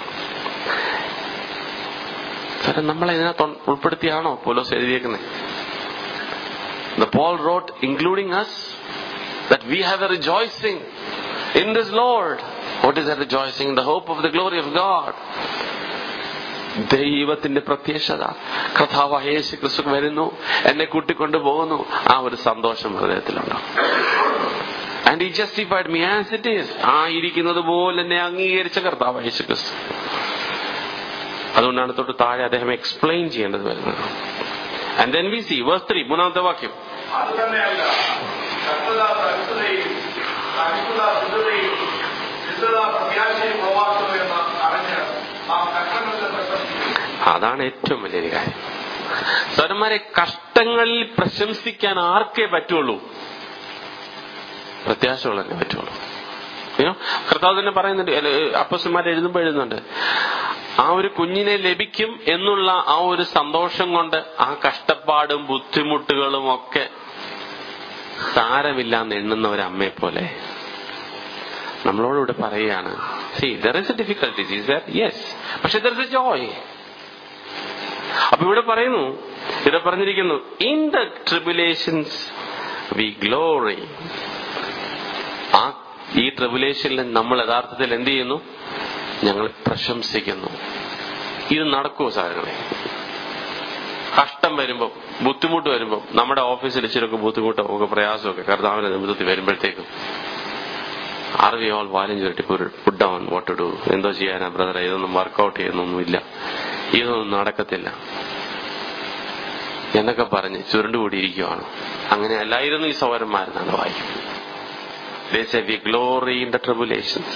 സാറെ നമ്മളെ ഇതിനകത്ത് ഉൾപ്പെടുത്തിയാണോ Paulose എഴുതിയേക്കുന്നത് The Paul wrote, including us, that we have a rejoicing in this Lord. What is that rejoicing? The hope of the glory of God. ദൈവത്തിന്റെ പ്രത്യക്ഷത കഥാവായ യേശു ക്രിസ്തു വരുന്നു എന്നെ കൂട്ടിക്കൊണ്ടു പോകുന്നു ആ ഒരു സന്തോഷം ഹൃദയത്തിലുണ്ടോ and he justified me as it is ആ ഇരിക്കുന്നത് പോലെ എന്നെ അംഗീകരിച്ച കർത്താവ് യേശു ക്രിസ്തു അതുകൊണ്ടാണ് തൊട്ട് താഴെ അദ്ദേഹം എക്സ്പ്ലെയിൻ ചെയ്യേണ്ടത് വരുന്നത് and then we see verse three മൂന്നാമത്തെ വാക്യം
അത് തന്നെയല്ല കർത്തത പരിശുദ്ധയും പരിശുദ്ധ ശുദ്ധതയും ശുദ്ധത പ്രത്യാശയും ഉളവാക്കുന്നു എന്ന് അറിഞ്ഞ് നാം കഷ്ടങ്ങളിൽ പ്രശംസിക്കുന്നു
അതാണ് ഏറ്റവും വലിയൊരു കാര്യം സ്വരന്മാരെ കഷ്ടങ്ങളിൽ പ്രശംസിക്കാൻ ആർക്കേ പറ്റുള്ളൂ പ്രത്യാശയുള്ളതന്നെ പറ്റുള്ളൂ You know, കർത്താവ് തന്നെ പറയുന്നുണ്ട് അപ്പസ്മാർ എഴുതുമ്പോൾ എഴുതുന്നുണ്ട് ആ ഒരു കുഞ്ഞിനെ ലഭിക്കും എന്നുള്ള ആ ഒരു സന്തോഷം കൊണ്ട് ആ കഷ്ടപ്പാടും ബുദ്ധിമുട്ടുകളും ഒക്കെ സാരമില്ല എന്ന് എണ്ണുന്ന ഒരു അമ്മയെ പോലെ നമ്മളോട് പറയുകയാണ് see there is a difficulties is there yes പക്ഷെ ദർ ഇസ് എ ജോയ് അപ്പൊ ഇവിടെ പറയുന്നു ഇവിടെ പറഞ്ഞിരിക്കുന്നു in the tribulations we glory ആ ഈ ട്രിബുലേഷനിൽ നമ്മൾ യഥാർത്ഥത്തിൽ എന്ത് ചെയ്യുന്നു ഞങ്ങൾ പ്രശംസിക്കുന്നു ഇത് നടക്കുമോ സാധനങ്ങളെ കഷ്ടം വരുമ്പം ബുദ്ധിമുട്ട് വരുമ്പം നമ്മുടെ ഓഫീസിൽ ഇച്ചിരൊക്കെ ബുദ്ധിമുട്ടോ ഒക്കെ പ്രയാസമൊക്കെ കർത്താവിന്റെ നിമിത്തത്തിൽ വരുമ്പോഴത്തേക്കും are we all voluntarily put down what to do എന്തോ ചെയ്യാനാ ബ്രദറെ ഇതൊന്നും വർക്കൗട്ട് ചെയ്യുന്നൊന്നുമില്ല ഇതൊന്നും നടക്കത്തില്ല എന്നൊക്കെ പറഞ്ഞ് ചുരുണ്ടുകൂടിയിരിക്കുവാണ് അങ്ങനെ അല്ലായിരുന്നു ഈ സൗരന്മാരെന്നാണ് വായിക്കുന്നത് They say we glory in the tribulations.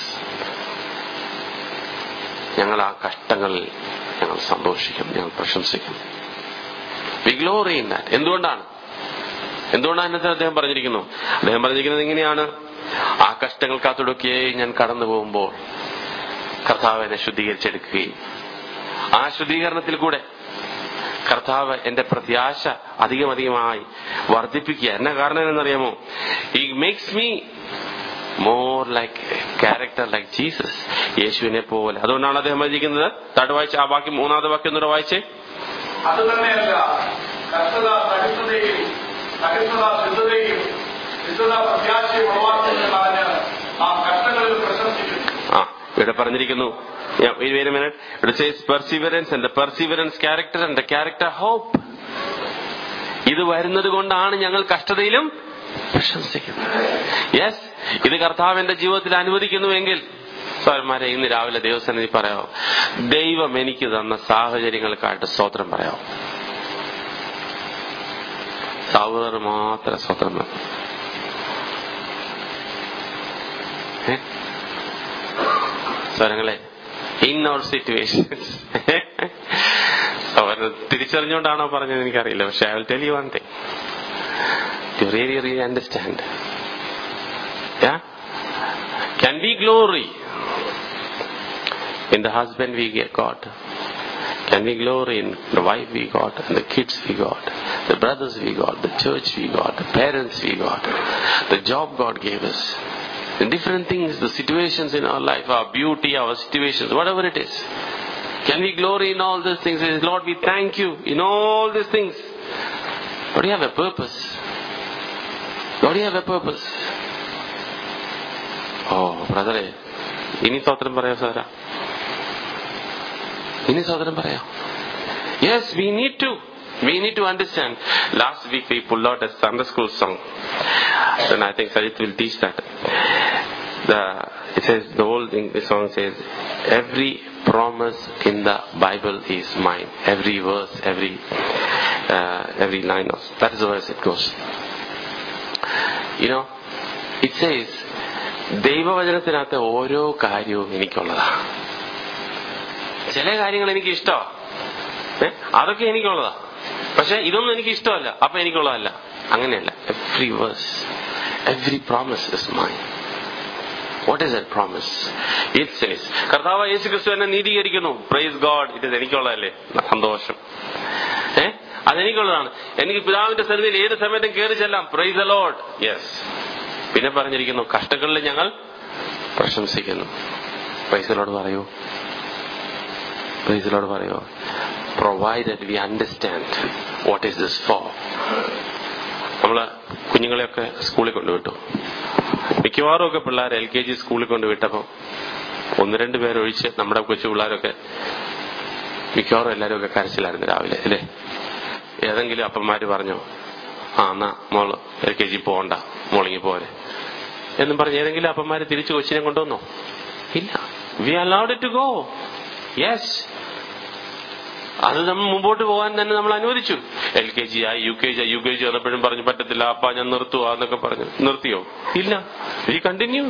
ഞങ്ങൾ ആ കഷ്ടങ്ങളിൽ ഞങ്ങൾ സന്തോഷിക്കും ഞങ്ങൾ പ്രശംസിക്കും വി ഗ്ലോറി ഇൻ ദാറ്റ് എന്തുകൊണ്ടാണ് എന്തുകൊണ്ടാണ് എന്നത്തെ അദ്ദേഹം പറഞ്ഞിരിക്കുന്നു അദ്ദേഹം പറഞ്ഞിരിക്കുന്നത് ഇങ്ങനെയാണ് ആ കഷ്ടങ്ങൾക്കകത്തൊടുക്കെ ഞാൻ കടന്നു പോകുമ്പോൾ കർത്താവ് എന്നെ ശുദ്ധീകരിച്ചെടുക്കുകയും ആ ശുദ്ധീകരണത്തിൽ കൂടെ കർത്താവ് എന്റെ പ്രത്യാശ അധികം അധികമായി വർദ്ധിപ്പിക്കുക എന്ന കാരണം എന്നറിയാമോ ഈ makes me more like character like Jesus യേശുവിനെ പോലെ അതുകൊണ്ടാണ് അദ്ദേഹം വഹിക്കുന്നത് താട് വായിച്ച ആ വാക്യം മൂന്നാമത്തെ വാക്യം ഒന്നുകൂടെ വായിച്ചേ
അത് തന്നെയല്ല കർത്തത സഹിഷ്ണുതയും സഹിഷ്ണുത ശുദ്ധതയും ശുദ്ധത പ്രത്യാശയും ഉളവാക്കുന്നു എന്ന് അറിഞ്ഞ് നാം കഷ്ടങ്ങളിൽ പ്രശംസിക്കുന്നു
ആ ഇവിടെ പറഞ്ഞിരിക്കുന്നു Yeah, wait, wait a minute. It says perseverance and the perseverance character and the character hope. ഇത് വരുന്നത് കൊണ്ടാണ് ഞങ്ങൾ കഷ്ടതയിലും പ്രശംസിക്കുന്നത് യെസ് ഇത് കർത്താവിന്റെ ജീവിതത്തിൽ അനുവദിക്കുന്നുവെങ്കിൽ സോന്മാരെ ഇന്ന് രാവിലെ ദൈവസന്നിധി പറയാമോ ദൈവം എനിക്ക് തന്ന സാഹചര്യങ്ങൾക്കായിട്ട് സ്തോത്രം പറയാമോ സാവുകാർ മാത്രം സ്വതന്ത്രം മതി. ഏ? സ്വരങ്ങളെ ഇൻ അവർ സിറ്റുവേഷൻസ് അവർ തിരിച്ചറിഞ്ഞുകൊണ്ടാണോ പറഞ്ഞത് എനിക്കറിയില്ല പക്ഷെ I will tell you one thing to really really understand can be glory in the husband we get got can we glory in the wife we got and the kids we got the brothers we got the church we got the parents we got the job god gave us in different things the situations in our life our beauty our situations whatever it is can we glory in all these things Say, lord we thank you in all these things but you have a purpose lord you have a purpose oh brother ഇനി സ്തോത്രം പറയാം Sarah ഇനി സഹോദരൻ പറയാം yes we need to we need to understand last week we pull out a Sunday school song then I think Sajit will teach that. The, it says, the whole thing, the song says, every promise in the Bible is mine. Every verse, every, uh, every line of, that is the verse it goes. You know, it says, ദൈവവചനത്തിനകത്ത് ഓരോ കാര്യവും എനിക്കുള്ളതാണ് ചില കാര്യങ്ങൾ എനിക്ക് ഇഷ്ടമാണ് അതൊക്കെ എനിക്കുള്ളതാ പക്ഷെ ഇതൊന്നും എനിക്ക് ഇഷ്ടമല്ല അപ്പൊ എനിക്കുള്ളതല്ല അങ്ങനെയല്ല every verse every promise is my what is a promise it says കർത്താവ് യേശു ക്രിസ്തു എന്നെ നീതീകരിക്കുന്നു പ്രൈസ് ഗോഡ് ഇത് എനിക്കുള്ളതല്ലേ സന്തോഷം ഏ അതെനിക്കുള്ളതാണ് എനിക്ക് പിതാവിന്റെ സന്നിധിയിൽ ഏത് സമയത്തും കയറി ചെല്ലാം പ്രൈസ് ലോഡ് യെസ് പിന്നെ പറഞ്ഞിരിക്കുന്നു കഷ്ടങ്ങളിൽ ഞങ്ങൾ പ്രശംസിക്കുന്നു പ്രൈസലോട് പറയൂ പ്രൈസിലോട് പറയോ provided we understand what is this for നമ്മള് കുഞ്ഞുങ്ങളെയൊക്കെ സ്കൂളിൽ കൊണ്ടുവിട്ടു മിക്കവാറും ഒക്കെ പിള്ളേർ എൽ കെ ജി സ്കൂളിൽ കൊണ്ടുവിട്ടപ്പോൾ ഒന്ന് രണ്ട് പേരൊഴിച്ച് നമ്മുടെ കൊച്ചു പിള്ളേരൊക്കെ മിക്കവാറും എല്ലാവരും ഒക്കെ കരച്ചിലായിരുന്നു രാവിലെ അല്ലേ ഏതെങ്കിലും അപ്പന്മാര് പറഞ്ഞോ ആ എന്നാ മോള് എൽ കെ ജി പോകണ്ട മോളിങ്ങി പോരെ എന്നും പറഞ്ഞ് ഏതെങ്കിലും അപ്പന്മാര് തിരിച്ചു കൊച്ചിനെ കൊണ്ടുവന്നോ ഇല്ല we allowed to go yes അത് നമ്മൾ മുമ്പോട്ട് പോകാൻ തന്നെ നമ്മൾ അനുവദിച്ചു എൽ കെ ജി ആയി യു കെ ജി ആയി യു കെ ജി വന്നപ്പോഴും പറഞ്ഞു പറ്റത്തില്ല അപ്പ ഞാൻ നിർത്തുക എന്നൊക്കെ പറഞ്ഞു നിർത്തിയോ ഇല്ല we continue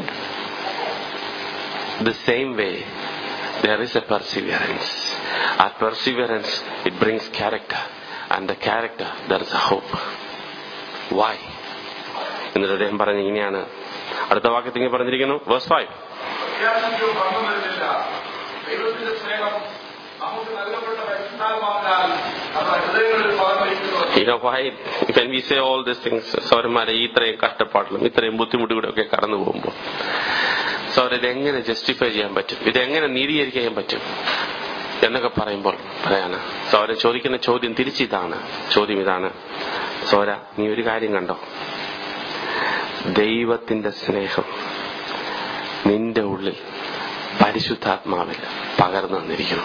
the same way there is a perseverance ആ perseverance it brings character and the character there is a hope why എന്നിട്ട് അദ്ദേഹം പറഞ്ഞ ഇങ്ങനെയാണ് അടുത്ത വാക്യത്തിൽ ഇങ്ങനെ പറഞ്ഞിരിക്കുന്നു വേഴ്സ് ഫൈവ്
പ്രത്യാശയ്ക്കോ ഭംഗം വരുന്നില്ല ദൈവത്തിന്റെ സ്നേഹം നമുക്ക് നൽകപ്പെട്ട പരിശുദ്ധാത്മാവിനാൽ നമ്മുടെ ഹൃദയങ്ങളിൽ പകർന്നിരിക്കുന്നു
You know why when we say all these things, സൗരന്മാരെ ഇത്രയും കഷ്ടപ്പാടിലും ഇത്രയും ബുദ്ധിമുട്ടുകൂടെ ഒക്കെ കടന്നു പോകുമ്പോൾ സൗര ഇതെങ്ങനെ ജസ്റ്റിഫൈ ചെയ്യാൻ പറ്റും ഇതെങ്ങനെ നീതീകരിക്കാൻ പറ്റും എന്നൊക്കെ പറയുമ്പോൾ പറയാണ് സൗര ചോദിക്കുന്ന ചോദ്യം തിരിച്ചിതാണ് ചോദ്യം ഇതാണ് സൗര നീ ഒരു കാര്യം കണ്ടോ ദൈവത്തിന്റെ സ്നേഹം നിന്റെ ഉള്ളിൽ പരിശുദ്ധാത്മാവിൽ പകർന്നു വന്നിരിക്കണം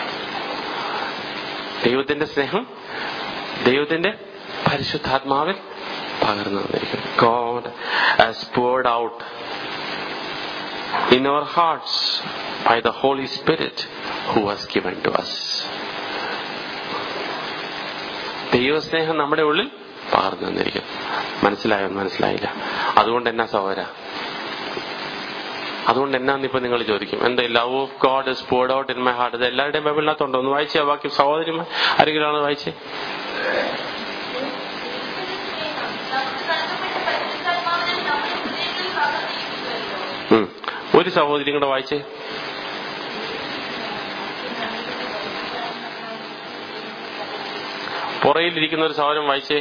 ദൈവത്തിന്റെ സ്നേഹം ദൈവത്തിന്റെ പരിശുദ്ധാത്മാവിൽ പകർന്നു വന്നിരിക്കുന്നു God has poured out in our hearts by the Holy Spirit who was given to us. ദൈവസ്നേഹം നമ്മുടെ ഉള്ളിൽ പകർന്നു വന്നിരിക്കും മനസ്സിലായോ മനസ്സിലായില്ല അതുകൊണ്ട് എന്നാ സഹോദര അതുകൊണ്ട് എന്നാന്ന് ഇപ്പൊ നിങ്ങൾ ചോദിക്കും എന്താ love of God is poured out in my heart ഇത് എല്ലാവരുടെയും ബൈബിളിനകത്തുണ്ടോ ഒന്ന് വായിച്ചേ ബാക്കി സഹോദരിമാർ ആരെങ്കിലും ആണ് വായിച്ചേ ഉം. ഒരു സഹോദരി കൂടെ വായിച്ചേ പുറയിലിരിക്കുന്ന ഒരു സഹോദരൻ വായിച്ചേ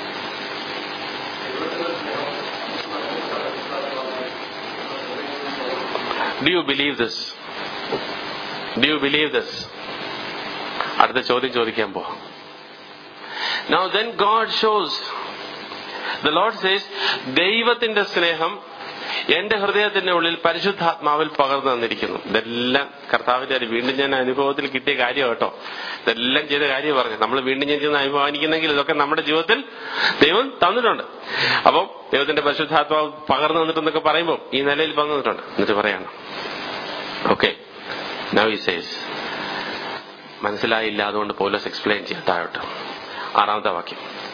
do you believe this do you believe this അടുത്ത ചോദ്യം ചോദിക്കാൻ പോ now then God shows the Lord says ദൈവത്തിന്റെ സ്നേഹം എന്റെ ഹൃദയത്തിന്റെ ഉള്ളിൽ പരിശുദ്ധാത്മാവിൽ പകർന്നു തന്നിരിക്കുന്നു ഇതെല്ലാം കർത്താവിന്റെ ഒരു വീണ്ടും ഞാൻ അനുഭവത്തിൽ കിട്ടിയ കാര്യം കേട്ടോ ഇതെല്ലാം ചെയ്ത കാര്യം പറഞ്ഞു നമ്മൾ വീണ്ടും ഞാൻ ചെന്ന് അനുഭവിക്കുന്നെങ്കിൽ ഇതൊക്കെ നമ്മുടെ ജീവിതത്തിൽ ദൈവം തന്നിട്ടുണ്ട് അപ്പം ദൈവത്തിന്റെ പരിശുദ്ധാത്മാവ് പകർന്നു തന്നിട്ടെന്നൊക്കെ പറയുമ്പോൾ ഈ നിലയിൽ പകർന്നു തന്നിട്ടുണ്ട് എന്നിട്ട് പറയാണ് ഓക്കെ നൗ ഈ സേസ് മനസ്സിലായില്ല അതുകൊണ്ട് പോലീസ് എക്സ്പ്ലെയിൻ ചെയ്യാം താഴോട്ട് ആറാമത്തെ വാക്യം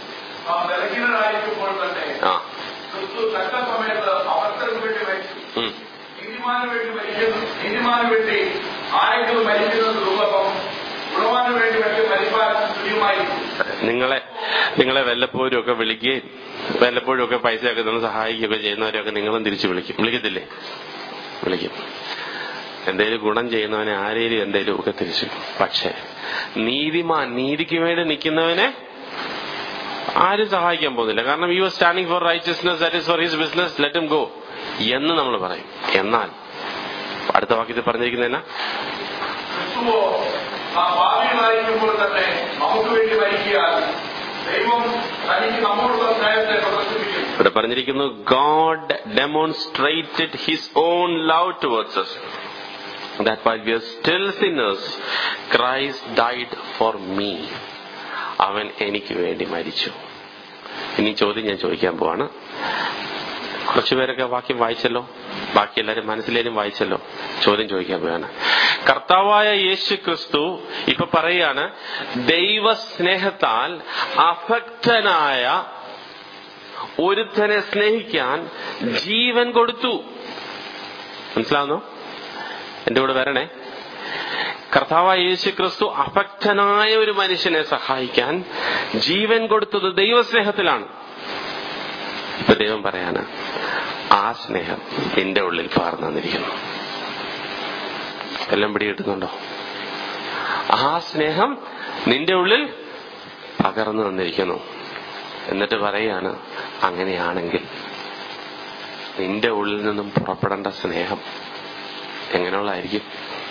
നാം ബലഹീനരായിരിക്കുമ്പോൾ തന്നെ
ആ
ക്രിസ്തു തക്ക സമയത്ത് അവസരം വേണ്ടി മരിച്ചു
ഉം.
നീതിമാന് വേണ്ടി മരിക്കുന്നു നീതിമാന് വേണ്ടി ആരെങ്കിലും മരിക്കുന്നത് ദുർലഭം ഗുണവാന് വേണ്ടി മറ്റു മരിപ്പാൻ തുല്യമായിരിക്കും
നിങ്ങളെ നിങ്ങളെ വല്ലപ്പോഴും ഒക്കെ വിളിക്കുകയും വല്ലപ്പോഴും ഒക്കെ പൈസയൊക്കെ തന്നെ സഹായിക്കുകയൊക്കെ ചെയ്യുന്നവരെയൊക്കെ നിങ്ങളും തിരിച്ചു വിളിക്കും വിളിക്കത്തില്ലേ വിളിക്കും എന്തേലും ഗുണം ചെയ്യുന്നവനെ ആരേലും എന്തേലും ഒക്കെ തിരിച്ചു പക്ഷേ നീതിമാൻ നീതിക്ക് വേണ്ടി നിൽക്കുന്നവനെ ആരും സഹായിക്കാൻ പോകുന്നില്ല കാരണം you are standing for righteousness that is for his business let him go എന്ന് നമ്മൾ പറയും എന്നാൽ അടുത്ത വാക്യത്തിൽ പറഞ്ഞിരിക്കുന്നതിനാ
ക്രിസ്തുവോ നാം ഭാവികളായിരിക്കുമ്പോൾ തന്നെ നമുക്ക് വേണ്ടി മരിക്കാൻ ദൈവം തനിക്ക് നമ്മോടുള്ള സ്നേഹത്തെ പ്രദർശിപ്പിക്കും
ഇവിടെ പറഞ്ഞിരിക്കുന്നു God demonstrated his own love towards us that while we are still sinners Christ died for me അവൻ എനിക്ക് വേണ്ടി മരിച്ചു ഇനി ചോദ്യം ഞാൻ ചോദിക്കാൻ പോവാണ് കുറച്ചുപേരൊക്കെ വാക്യം വായിച്ചല്ലോ ബാക്കി എല്ലാവരും മനസ്സിലേലും വായിച്ചല്ലോ ചോദ്യം ചോദിക്കാൻ പോവാണ് കർത്താവായ യേശു ക്രിസ്തു ഇപ്പൊ പറയാണ് ദൈവസ്നേഹത്താൽ അഭക്തനായ ഒരുത്തനെ സ്നേഹിക്കാൻ ജീവൻ കൊടുത്തു മനസ്സിലാവുന്നു എന്റെ കൂടെ വരണേ കർത്താവായ യേശു ക്രിസ്തു അഭക്തനായ ഒരു മനുഷ്യനെ സഹായിക്കാൻ ജീവൻ കൊടുത്തത് ദൈവസ്നേഹത്തിലാണ് ഇപ്പൊ ദൈവം പറയാണ് ആ സ്നേഹം നിന്റെ ഉള്ളിൽ പാർന്നു വന്നിരിക്കുന്നു എല്ലാം പിടികിട്ടുന്നുണ്ടോ ആ സ്നേഹം നിന്റെ ഉള്ളിൽ പകർന്നു വന്നിരിക്കുന്നു എന്നിട്ട് പറയാണ് അങ്ങനെയാണെങ്കിൽ നിന്റെ ഉള്ളിൽ നിന്നും പുറപ്പെടേണ്ട സ്നേഹം എങ്ങനെയുള്ളതായിരിക്കും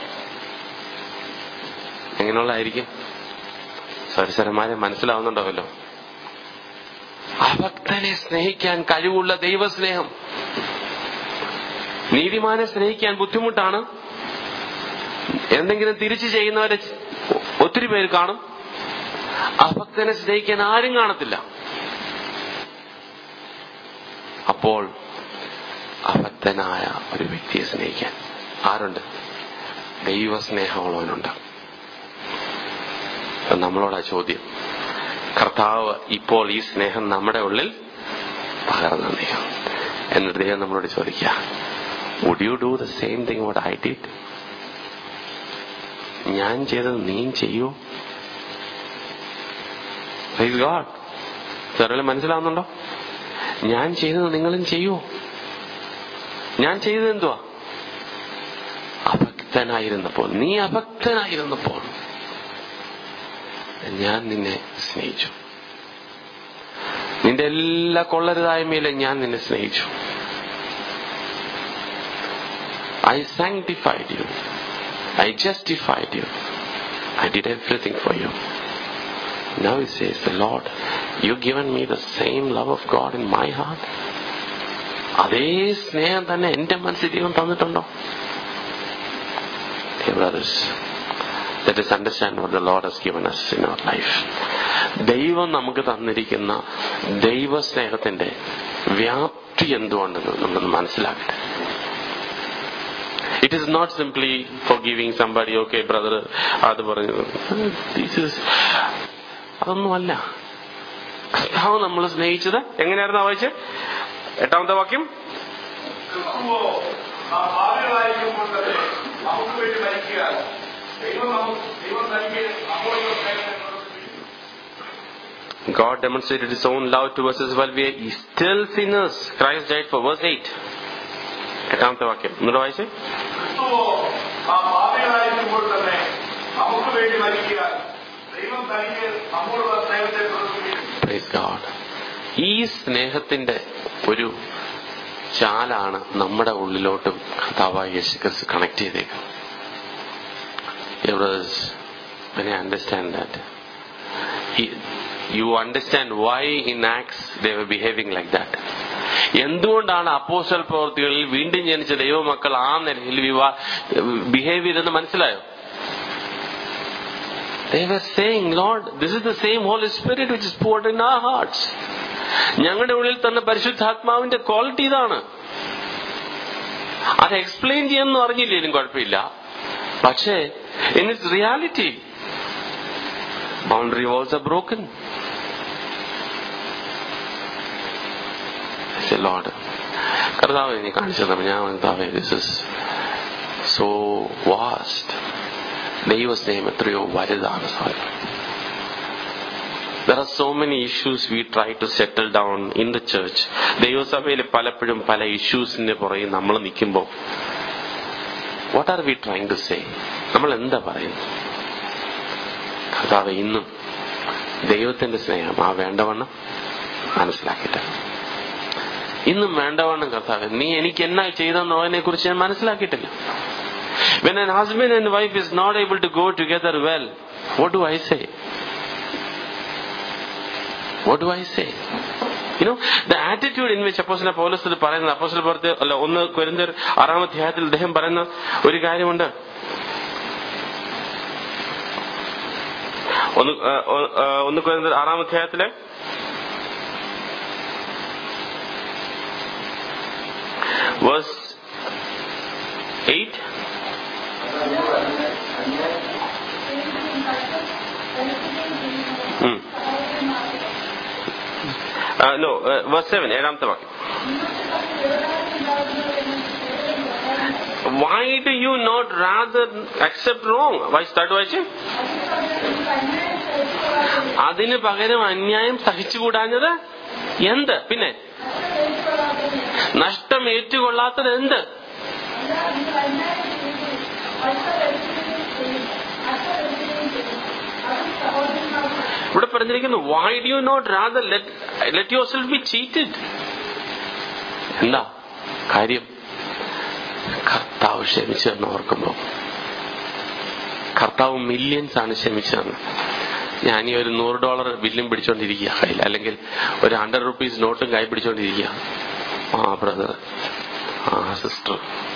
എങ്ങനെയുള്ളതായിരിക്കും സരസരന്മാരെ മനസ്സിലാവുന്നുണ്ടാവല്ലോ അഭക്തനെ സ്നേഹിക്കാൻ കഴിവുള്ള ദൈവസ്നേഹം നീതിമാനെ സ്നേഹിക്കാൻ ബുദ്ധിമുട്ടാണ് എന്തെങ്കിലും തിരിച്ചു ചെയ്യുന്നവരെ ഒത്തിരി പേര് കാണും അഭക്തനെ സ്നേഹിക്കാൻ ആരും കാണത്തില്ല അപ്പോൾ അഭക്തനായ ഒരു വ്യക്തിയെ സ്നേഹിക്കാൻ ആരുണ്ട് ദൈവസ്നേഹമുള്ളവനുണ്ട് അപ്പൊ നമ്മളോടാ ചോദ്യം കർത്താവ് ഇപ്പോൾ ഈ സ്നേഹം നമ്മുടെ ഉള്ളിൽ പകർന്നു തന്നിരിക്കും എന്നിട്ട് ദൈവം നമ്മളോട് ചോദിക്കുക would you do the same thing what I did ഞാൻ ചെയ്തത് നീ ചെയ്യൂ പ്രൈസ് ഗോഡ് ചെറിയ മനസ്സിലാവുന്നുണ്ടോ ഞാൻ ചെയ്തത് നിങ്ങളും ചെയ്യൂ ഞാൻ ചെയ്തത് എന്തുവാ അഭക്തനായിരുന്നപ്പോൾ നീ അഭക്തനായിരുന്നപ്പോൾ ഞാൻ നിന്നെ സ്നേഹിച്ചു നിന്റെ എല്ലാ കൊള്ളരുതായ്മയിലും ഞാൻ നിന്നെ സ്നേഹിച്ചു I sanctified you I justified you I did everything for you Now he says, The Lord, you given me the same love of God in my heart. അതേ സ്നേഹം തന്നെ എന്റെ മനസ്സിൽ ദൈവം തന്നിട്ടുണ്ടോ Dear brothers, let us understand what the Lord has given us in our life. ദൈവം നമുക്ക് തന്നിരിക്കുന്ന ദൈവസ്നേഹത്തിന്റെ വ്യാപ്തി എന്തുകൊണ്ടെന്ന് നമ്മളൊന്ന് മനസ്സിലാക്കട്ടെ it is not simply for giving somebody okay brother അത് പറഞ്ഞു ദിസ് ഇസ് അതൊന്നുമല്ല കർത്താവ് നമ്മൾ സ്നേഹിച്ചത് എങ്ങനെയായിരുന്നു വായിച്ച് എട്ടാമത്തെ വാക്യം
ക്രിസ്തുവോ നാം ഭാവികളായിരിക്കുമ്പോൾ തന്നെ നമുക്ക് വേണ്ടി മരിക്കാൻ ദൈവം നമുക്ക് ദൈവം തനിക്ക് നമ്മോടുള്ള സ്നേഹത്തെ പ്രദർശിപ്പിക്കും
God demonstrated His own love towards us while we are still sinners. Christ died for verse 8. എട്ടാമത്തെ വാക്യം ഒന്നുകൂടെ വായിച്ചേ
ക്രിസ്തുവോ നാം ഭാവികളായിരിക്കുമ്പോൾ തന്നെ നമുക്ക് വേണ്ടി മരിക്കാൻ ദൈവം തനിക്ക് നമ്മോടുള്ള സ്നേഹത്തെ പ്രദർശിപ്പിക്കും
Praise God. ഈ സ്നേഹത്തിന്റെ ഒരു ചാലാണ് നമ്മുടെ ഉള്ളിലോട്ടും കർത്താവായ യേശു ക്രിസ്തു കണക്ട് ചെയ്തേക്കുന്നത് when I understand that he, you understand why in Acts they were behaving like that എന്തുകൊണ്ടാണ് അപ്പോസ്റ്റൽ പ്രവൃത്തികളിൽ വീണ്ടും ജനിച്ച ദൈവമക്കൾ ആ നിലയിൽ വിവാ ബിഹേവ് ചെയ്തെന്ന് മനസ്സിലായോ They were saying, Lord, this is the same Holy Spirit which is poured in our hearts. ഞങ്ങളുടെ ഉള്ളിൽ തന്ന പരിശുദ്ധാത്മാവിന്റെ ക്വാളിറ്റി ഇതാണ് അത് എക്സ്പ്ലെയിൻ ചെയ്യാനൊന്നും അറിഞ്ഞില്ലേലും കുഴപ്പമില്ല പക്ഷേ in its reality boundary walls are broken Lord കർത്താവ് നീ കാണിച്ചു തന്നെ ഞാൻ കർത്താവേ ദിസ് ഇസ് സോ വാസ്റ്റ് ദൈവസ്നേഹം എത്രയോ വലുതാണ് സാധനം There are so many issues we try to settle down in the church. ദൈവസഭയിൽ പലപ്പോഴും പല ഇഷ്യൂസിന്റെ പുറകെ നമ്മൾ നിൽക്കുമ്പോൾ what are we trying to say നമ്മൾ എന്താ പറയുന്നത് കർത്താവ് ഇന്നും ദൈവത്തിന്റെ സ്നേഹം ആ വേണ്ടവണ്ണം മനസ്സിലാക്കിയിട്ട് ഇന്നും വേണ്ടവണ്ണം കർത്താവ് നീ എനിക്ക് എന്നാ ചെയ്തെന്നുള്ളതിനെ കുറിച്ച് ഞാൻ മനസ്സിലാക്കിയിട്ടില്ല When an husband and wife is not able to go together well, what do I say? What do I say? You know, the attitude in which അപ്പോസിലെ Paulose ഇത് പറയുന്നത് അപ്പോസിലെ പുറത്ത് അല്ല ഒന്ന് കൊരിന്തർ ആറാം അധ്യായത്തിൽ അദ്ദേഹം പറയുന്ന ഒരു കാര്യമുണ്ട് ഒന്ന് ആ, ആ, ഒന്ന് കൊരിന്തർ ആറാം അധ്യായത്തിലെ വേഴ്സ് എയ്റ്റ് ഉം. ആ, no, വേഴ്സ് സെവൻ ഏഴാമത്തെ വാക്യം Why do you not rather accept wrong? Why start വായിച്ച് അതിന് പകരം അന്യായം സഹിച്ചുകൂടാഞ്ഞത് എന്ത് പിന്നെ നഷ്ടം ഏറ്റുകൊള്ളാത്തത് എന്ത് ഇവിടെ പറഞ്ഞിരിക്കുന്നു why do you not rather let yourself be cheated എന്താ കാര്യം കർത്താവ് ക്ഷമിച്ചതെന്ന് ഓർക്കുമ്പോൾ കർത്താവ് മില്യൻസ് ആണ് ക്ഷമിച്ചതെന്ന് ഞാൻ ഈ ഒരു നൂറ് ഡോളർ ബില്ലും പിടിച്ചോണ്ടിരിക്കുക കയ്യിൽ അല്ലെങ്കിൽ ഒരു ഹൺഡ്രഡ് റുപ്പീസ് നോട്ടും കൈ പിടിച്ചോണ്ടിരിക്കുക ആ ബ്രദർ ആ സിസ്റ്റർ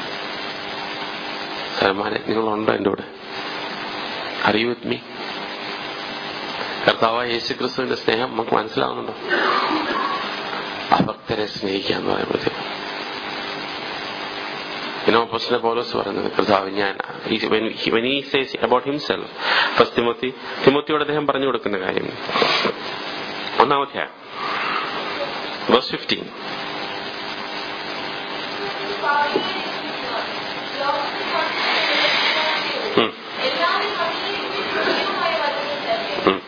സൽമാനെ നിങ്ങളുണ്ടോ എൻ്റെ കൂടെ അറിയൂ വിത്ത് മീ കർത്താവായ യേശു ക്രിസ്തുവിന്റെ സ്നേഹം നമുക്ക് മനസ്സിലാവുന്നുണ്ടോ അഭക്തരെ സ്നേഹിക്കുക എന്ന് പറയുമ്പോഴത്തേക്കും ഇനോപ്പോസിന്റെ പൗലോസ് പറയുന്നത് കർത്താവ് ഞാൻ when he says about himself first Timothy തിമോത്തിയോട് അദ്ദേഹം പറഞ്ഞു കൊടുക്കുന്ന കാര്യം ഒന്നാമത്തെ verse fifteen um. Um.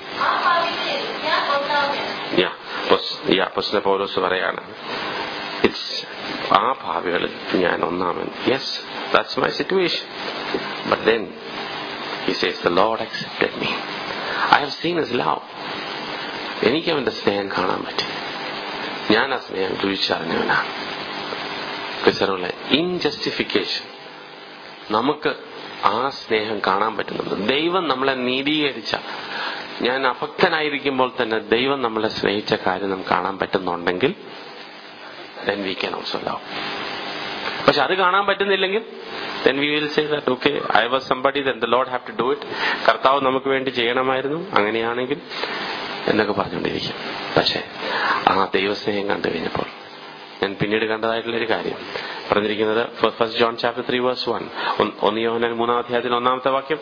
Yeah, പൗസ്- yeah, പൗസിന്റെ പൗലോസ് പറയാണ് ഇറ്റ്സ് ആ ഭാവികളിൽ ഞാൻ ഒന്നാമൻ yes that's my situation but then he says the Lord accepted me I have seen is love എനിക്ക് അവന്റെ സ്നേഹം കാണാൻ പറ്റി ഞാൻ ആ സ്നേഹം രുചിച്ചറിഞ്ഞവനാണ് ക്രിസ്തനുള്ള ഇൻജസ്റ്റിഫിക്കേഷൻ നമുക്ക് ആ സ്നേഹം കാണാൻ പറ്റുന്നുണ്ട് ദൈവം നമ്മളെ നീതീകരിച്ച ഞാൻ അഭക്തനായിരിക്കുമ്പോൾ തന്നെ ദൈവം നമ്മളെ സ്നേഹിച്ച കാര്യം നമുക്ക് കാണാൻ പറ്റുന്നുണ്ടെങ്കിൽ then we can also love. പക്ഷെ അത് കാണാൻ പറ്റുന്നില്ലെങ്കിൽ then we will say that okay I was somebody then the Lord have to do it കർത്താവ് നമുക്ക് വേണ്ടി ചെയ്യണമായിരുന്നു അങ്ങനെയാണെങ്കിൽ എന്നൊക്കെ പറഞ്ഞുകൊണ്ടിരിക്കും പക്ഷെ ആ ദൈവസ്നേഹം കണ്ടു കഴിഞ്ഞപ്പോൾ ഞാൻ പിന്നീട് കണ്ടതായിട്ടുള്ള ഒരു കാര്യം പറഞ്ഞിരിക്കുന്നത് first John chapter three verse one ഒന്ന് യോഹനൻ മൂന്നാം അധ്യായത്തിൽ ഒന്നാമത്തെ വാക്യം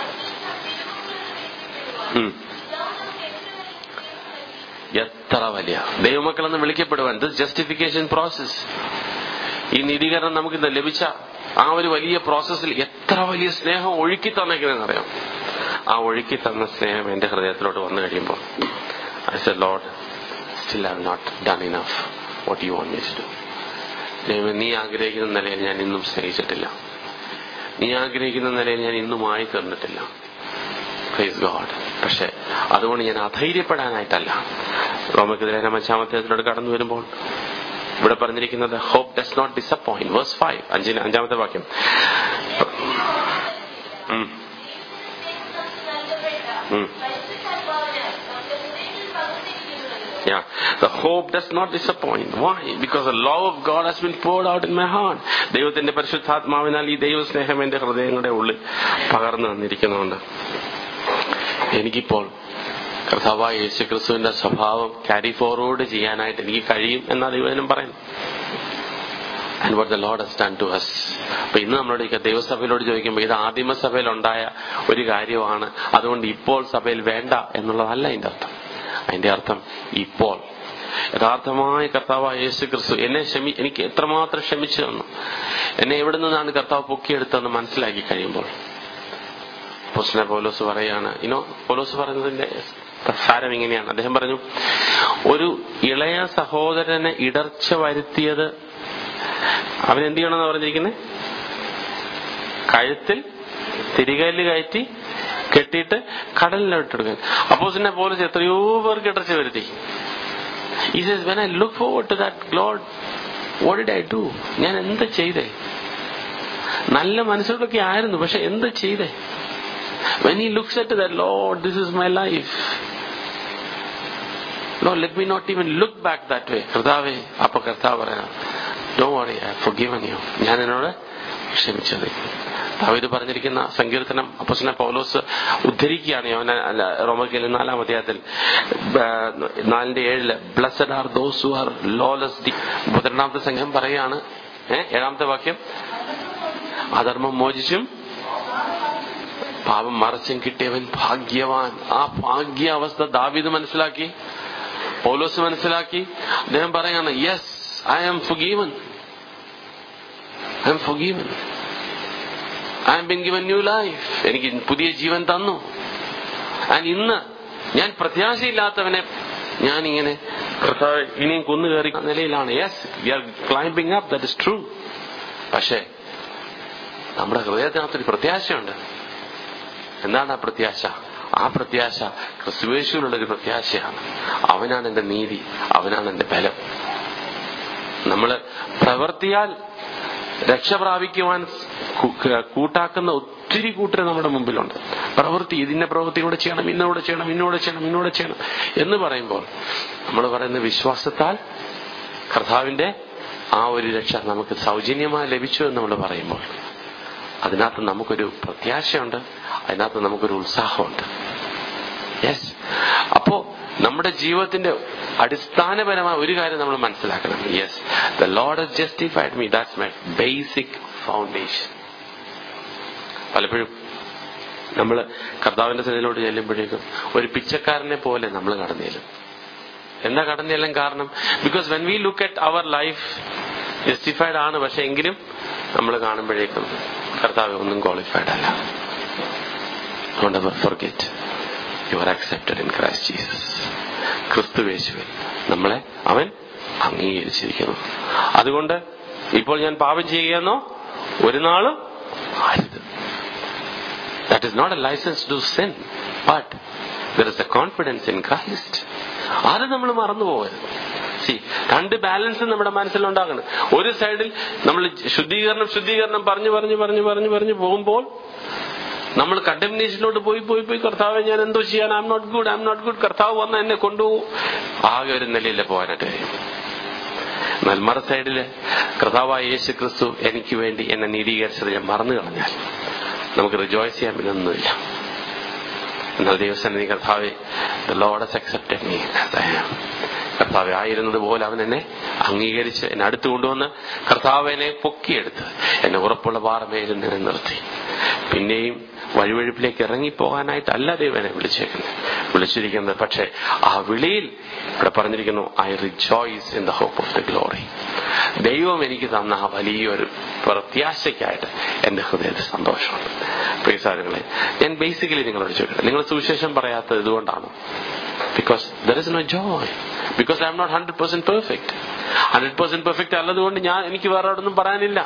ഉം. എത്ര വലിയ ദൈവമക്കളെന്ന് വിളിക്കപ്പെടുവാൻ ദിസ് ജസ്റ്റിഫിക്കേഷൻ പ്രോസസ് ഈ നീതീകരണം നമുക്ക് ഇന്ന് ലഭിച്ച ആ ഒരു വലിയ പ്രോസസ്സിൽ എത്ര വലിയ സ്നേഹം ഒഴുക്കി തന്നേക്കുന്നറിയാം ആ ഒഴുക്കി തന്ന സ്നേഹം എന്റെ ഹൃദയത്തിലോട്ട് വന്നു കഴിയുമ്പോൾ I say Lord still have not done enough what you want me to ദൈവം നീ ആഗ്രഹിക്കുന്ന നിലയിൽ ഞാൻ ഇന്നും സ്നേഹിച്ചിട്ടില്ല നീ ആഗ്രഹിക്കുന്ന നിലയിൽ ഞാൻ ഇന്നും ആയി തീർന്നിട്ടില്ല പ്രൈസ് ഗോഡ് പക്ഷെ അതുകൊണ്ട് ഞാൻ അധൈര്യപ്പെടാനായിട്ടല്ല റോമക്കെതിരെ അഞ്ചാമത്തെ കടന്നു വരുമ്പോൾ ഇവിടെ പറഞ്ഞിരിക്കുന്നത് hope does not disappoint verse five അഞ്ചിന് അഞ്ചാമത്തെ വാക്യം ഉം. Um. Yeah. The hope does not disappoint. Why? Because the love of God has been poured out in my heart. ദൈവത്തിന്റെ പരിശുദ്ധാത്മാവിനാൽ ഈ ദൈവസ്നേഹം എന്റെ ഹൃദയങ്ങളുടെ ഉള്ളിൽ പകർന്നു വന്നിരിക്കുന്നുണ്ട് എനിക്കിപ്പോൾ കർത്താവായ യേശു ക്രിസ്തുവിന്റെ സ്വഭാവം ക്യാരി ഫോർവേഡ് ചെയ്യാനായിട്ട് എനിക്ക് കഴിയും എന്നാ ദൈവജനം പറയുന്നു and what the load has done to us അപ്പൊ ഇന്ന് നമ്മളോട് ചോദിക്കുക ദൈവസഭയിലോട് ചോദിക്കുമ്പോൾ ഇത് ആദിമസഭയിൽ ഉണ്ടായ ഒരു കാര്യമാണ് അതുകൊണ്ട് ഇപ്പോൾ സഭയിൽ വേണ്ട എന്നുള്ളതല്ല അതിന്റെ അർത്ഥം അതിന്റെ അർത്ഥം ഇപ്പോൾ യഥാർത്ഥമായ കർത്താവായ യേശു ക്രിസ്തു എന്നെ ക്ഷമി എനിക്ക് എത്രമാത്രം ക്ഷമിച്ചു തന്നു എന്നെ എവിടെ നിന്നാണ് കർത്താവ് പൊക്കിയെടുത്തതെന്ന് മനസ്സിലാക്കി കഴിയുമ്പോൾ അപ്പോസ്തലനായ പൗലോസ് പറയാണ് ഇനോ പൗലോസ് പറയുന്നതിന്റെ സാരം ഇങ്ങനെയാണ് അദ്ദേഹം പറഞ്ഞു ഒരു ഇളയ സഹോദരനെ ഇടർച്ച വരുത്തിയത് അവൻ എന്ത് ചെയ്യണമെന്ന് പറഞ്ഞിരിക്കുന്നത് കഴുത്തിൽ തിരികല്ല് കയറ്റി കെട്ടിയിട്ട് കടലിലിട്ടെടുക്കാൻ അപ്പോസിനെ പോലീസ് എത്രയോ പേർക്ക് ഇടർച്ച വരുത്തി ഈ says when I look forward to that Lord what did I do ഞാൻ എന്ത് ചെയ്തേ നല്ല മനസ്സുകളൊക്കെ ആയിരുന്നു പക്ഷെ എന്ത് ചെയ്തേ when he looks at that Lord this is my life Lord let me not even look back that way കർത്താവേ അപ്പൊ കർത്താവ് പറയാം don't worry I have forgiven you ഞാൻ എന്നോട് ക്ഷമിച്ചത് ദാവീദ് പറഞ്ഞിരിക്കുന്ന സങ്കീർത്തനം അപ്പസ്ന പൗലോസ് ഉദ്ധരിക്കുകയാണ് യോന അല്ല, റോമർക്കിൽ നാലാം അധ്യായത്തിൽ ആ, നാലിന്റെ ഏഴില് blessed are those who are lawless ഡി മുതിർന്നാമത്തെ സംഘം പറയാണ് ഏഹ് ഏഴാമത്തെ വാക്യം അധർമ്മം മോചിച്ചും പാപം മറച്ചും കിട്ടിയവൻ ഭാഗ്യവാൻ ആ ഭാഗ്യ അവസ്ഥ ദാവീദ് മനസ്സിലാക്കി പൗലോസ് മനസ്സിലാക്കി അദ്ദേഹം പറയാണ് yes I am forgiven I am forgiven I am been given new life എനിക്ക് പുതിയ ജീവൻ തന്നു ആൻഡ് ഇന്ന് ഞാൻ പ്രത്യാശയില്ലാത്തവനെ ഞാൻ ഇങ്ങനെ കർത്താവേ, ഇനിയും കുന്നു കയറി നിലയിലാണ് yes we are climbing up that is true പക്ഷേ നമ്മുടെ ഹൃദയത്തിനകത്തൊരു പ്രത്യാശയുണ്ട് എന്താണ് ആ പ്രത്യാശ ആ പ്രത്യാശ ക്രിസ്തുവേശുവിലുള്ള ഒരു പ്രത്യാശയാണ് അവനാണ് എന്റെ നീതി അവനാണ് എന്റെ ബലം നമ്മള് പ്രവർത്തിയാൽ രക്ഷ പ്രാപിക്കുവാൻ കു- ക- കൂട്ടാക്കുന്ന ഒത്തിരി കൂട്ടർ നമ്മുടെ മുമ്പിലുണ്ട് പ്രവൃത്തി ഇതിന്റെ പ്രവൃത്തി കൂടെ ചെയ്യണം ഇന്നോടെ ചെയ്യണം ഇന്നോടെ ചെയ്യണം ഇന്നോടെ ചെയ്യണം എന്ന് പറയുമ്പോൾ നമ്മൾ പറയുന്ന വിശ്വാസത്താൽ കർത്താവിന്റെ ആ ഒരു രക്ഷ നമുക്ക് സൗജന്യമായി ലഭിച്ചു എന്ന് നമ്മൾ പറയുമ്പോൾ അതിനകത്ത് നമുക്കൊരു പ്രത്യാശയുണ്ട് അതിനകത്ത് നമുക്കൊരു ഉത്സാഹമുണ്ട് യെസ് അപ്പോ നമ്മുടെ ജീവിതത്തിന്റെ അടിസ്ഥാനപരമായ ഒരു കാര്യം നമ്മൾ മനസ്സിലാക്കണം yes the load has justified me that's my basic foundation പലപ്പോഴും നമ്മൾ കർത്താവിന്റെ സന്നിധിയിലോട്ട് ചെല്ലുമ്പോഴേക്കും ഒരു പിച്ചക്കാരനെ പോലെ നമ്മൾ കടന്നു ചെല്ലും എന്താ കടന്നു ചെല്ലാൻ കാരണം because when we look at our life justified ആണ് പക്ഷെ എങ്കിലും നമ്മൾ കാണുമ്പോഴേക്കും കർത്താവ് ഒന്നും ക്വാളിഫൈഡ് അല്ല Don't ever forget you are accepted in Christ Jesus. ക്രിസ്തു യേശുവിൽ നമ്മളെ അവൻ അംഗീകരിച്ചിരിക്കുന്നു അതുകൊണ്ട് ഇപ്പോൾ ഞാൻ പാപം ചെയ്യുകയെന്നോ ഒരു നാളും അരുത് that is not a license to sin but there is a confidence in Christ അത് നമ്മൾ മറന്നു പോകരുത് സി രണ്ട് ബാലൻസ് നമ്മുടെ മനസ്സിലുണ്ടാകണം ഒരു സൈഡിൽ നമ്മൾ ശുദ്ധീകരണം ശുദ്ധീകരണം പറഞ്ഞു പറഞ്ഞു പറഞ്ഞു പറഞ്ഞു പറഞ്ഞു പോകുമ്പോൾ നമ്മൾ കണ്ടമിനേഷനിലോട്ട് പോയി പോയി പോയി കർത്താവെ ഞാൻ എന്തോ ചെയ്യാൻ I am not good I am not good കർത്താവ് വന്ന് എന്നെ കൊണ്ടുപോകും ആകെ ഒരു നിലയില്ല പോകാനായിട്ട് കഴിയും എന്നാൽ മറ സൈഡില് കർത്താവായ യേശു ക്രിസ്തു എനിക്ക് വേണ്ടി എന്നെ നീതീകരിച്ചത് ഞാൻ മറന്നു കളഞ്ഞാൽ നമുക്ക് റിജോയ്സ് ചെയ്യാൻ പിന്നൊന്നുമില്ല എന്നാൽ ദൈവസന്നിധി കർത്താവെ ലോഡ് അക്സെപ്റ്റഡ് മീ കർത്താവ് ആയിരുന്നത് പോലെ അവൻ എന്നെ അംഗീകരിച്ച് എന്നെ അടുത്ത് കൊണ്ടുവന്ന് കർത്താവ് എന്നെ പൊക്കിയെടുത്ത് എന്നെ ഉറപ്പുള്ള പാറമേലിൽ നിന്ന് നിർത്തി പിന്നെയും വഴിവഴുപ്പിലേക്ക് ഇറങ്ങിപ്പോകാനായിട്ടല്ല ദൈവം എന്നെ വിളിച്ചേക്കുന്നത് വിളിച്ചിരിക്കുന്നത് പക്ഷെ ആ വിളിയിൽ ഇവിടെ പറഞ്ഞിരിക്കുന്നു I rejoice in the hope of the glory ദൈവം എനിക്ക് തന്ന ആ വലിയൊരു പ്രത്യാശയ്ക്കായിട്ട് എന്റെ ഹൃദയത്തിൽ സന്തോഷമുണ്ട് പ്രിയസാരങ്ങളെ ഞാൻ ബേസിക്കലി നിങ്ങളോട് ചോദിക്കട്ടെ നിങ്ങൾ സുവിശേഷം പറയാത്തത് ഇതുകൊണ്ടാണോ because there is no joy because I am not hundred percent perfect hundred percent perfect അല്ലതുകൊണ്ട് ഞാൻ എനിക്ക് വേറെ ഒന്നും പറയാനില്ല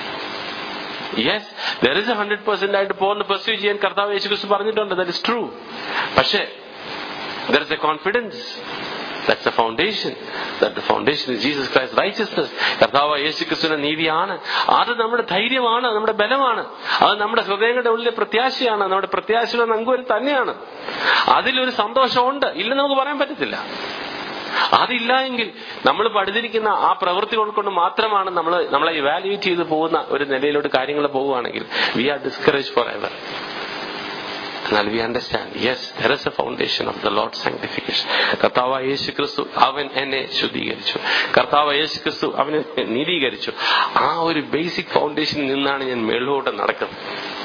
yes there is a hundred percent ആയിട്ട് പോകുന്ന പെർസ്യൂ ചെയ്യാൻ കർത്താവ് യേശു ക്രിസ്തു പറഞ്ഞിട്ടുണ്ട് ദറ്റ് ഇസ് ട്രൂ പക്ഷേ there is a confidence that's a foundation that the foundation is Jesus Christ righteousness കർത്താവ് യേശു ക്രിസ്തുവിന്റെ നീതിയാണ് അത് നമ്മുടെ ധൈര്യമാണ് നമ്മുടെ ബലമാണ് അത് നമ്മുടെ ഹൃദയങ്ങളുടെ ഉള്ളിലെ പ്രത്യാശയാണ് നമ്മുടെ പ്രത്യാശയുടെ നങ്കൂരം തന്നെയാണ് അതിലൊരു സന്തോഷമുണ്ട് ഇല്ലെന്ന് നമുക്ക് പറയാൻ പറ്റത്തില്ല അതില്ല എങ്കിൽ നമ്മൾ പഠിച്ചിരിക്കുന്ന ആ പ്രവൃത്തികൾ കൊണ്ട് മാത്രമാണ് നമ്മൾ നമ്മളെ ഇവാലുവേറ്റ് ചെയ്ത് പോകുന്ന ഒരു നിലയിലോട്ട് കാര്യങ്ങൾ പോവുകയാണെങ്കിൽ we are discourage for ever എന്നാൽ we understand yes there is a foundation of the lord sanctification കർത്താവ് യേശു ക്രിസ്തു അവൻ എന്നെ ശുദ്ധീകരിച്ചു കർത്താവ് യേശു ക്രിസ്തു അവനെ നീതീകരിച്ചു ആ ഒരു ബേസിക് ഫൗണ്ടേഷനിൽ നിന്നാണ് ഞാൻ മേളിലോട്ട് നടക്കുന്നത്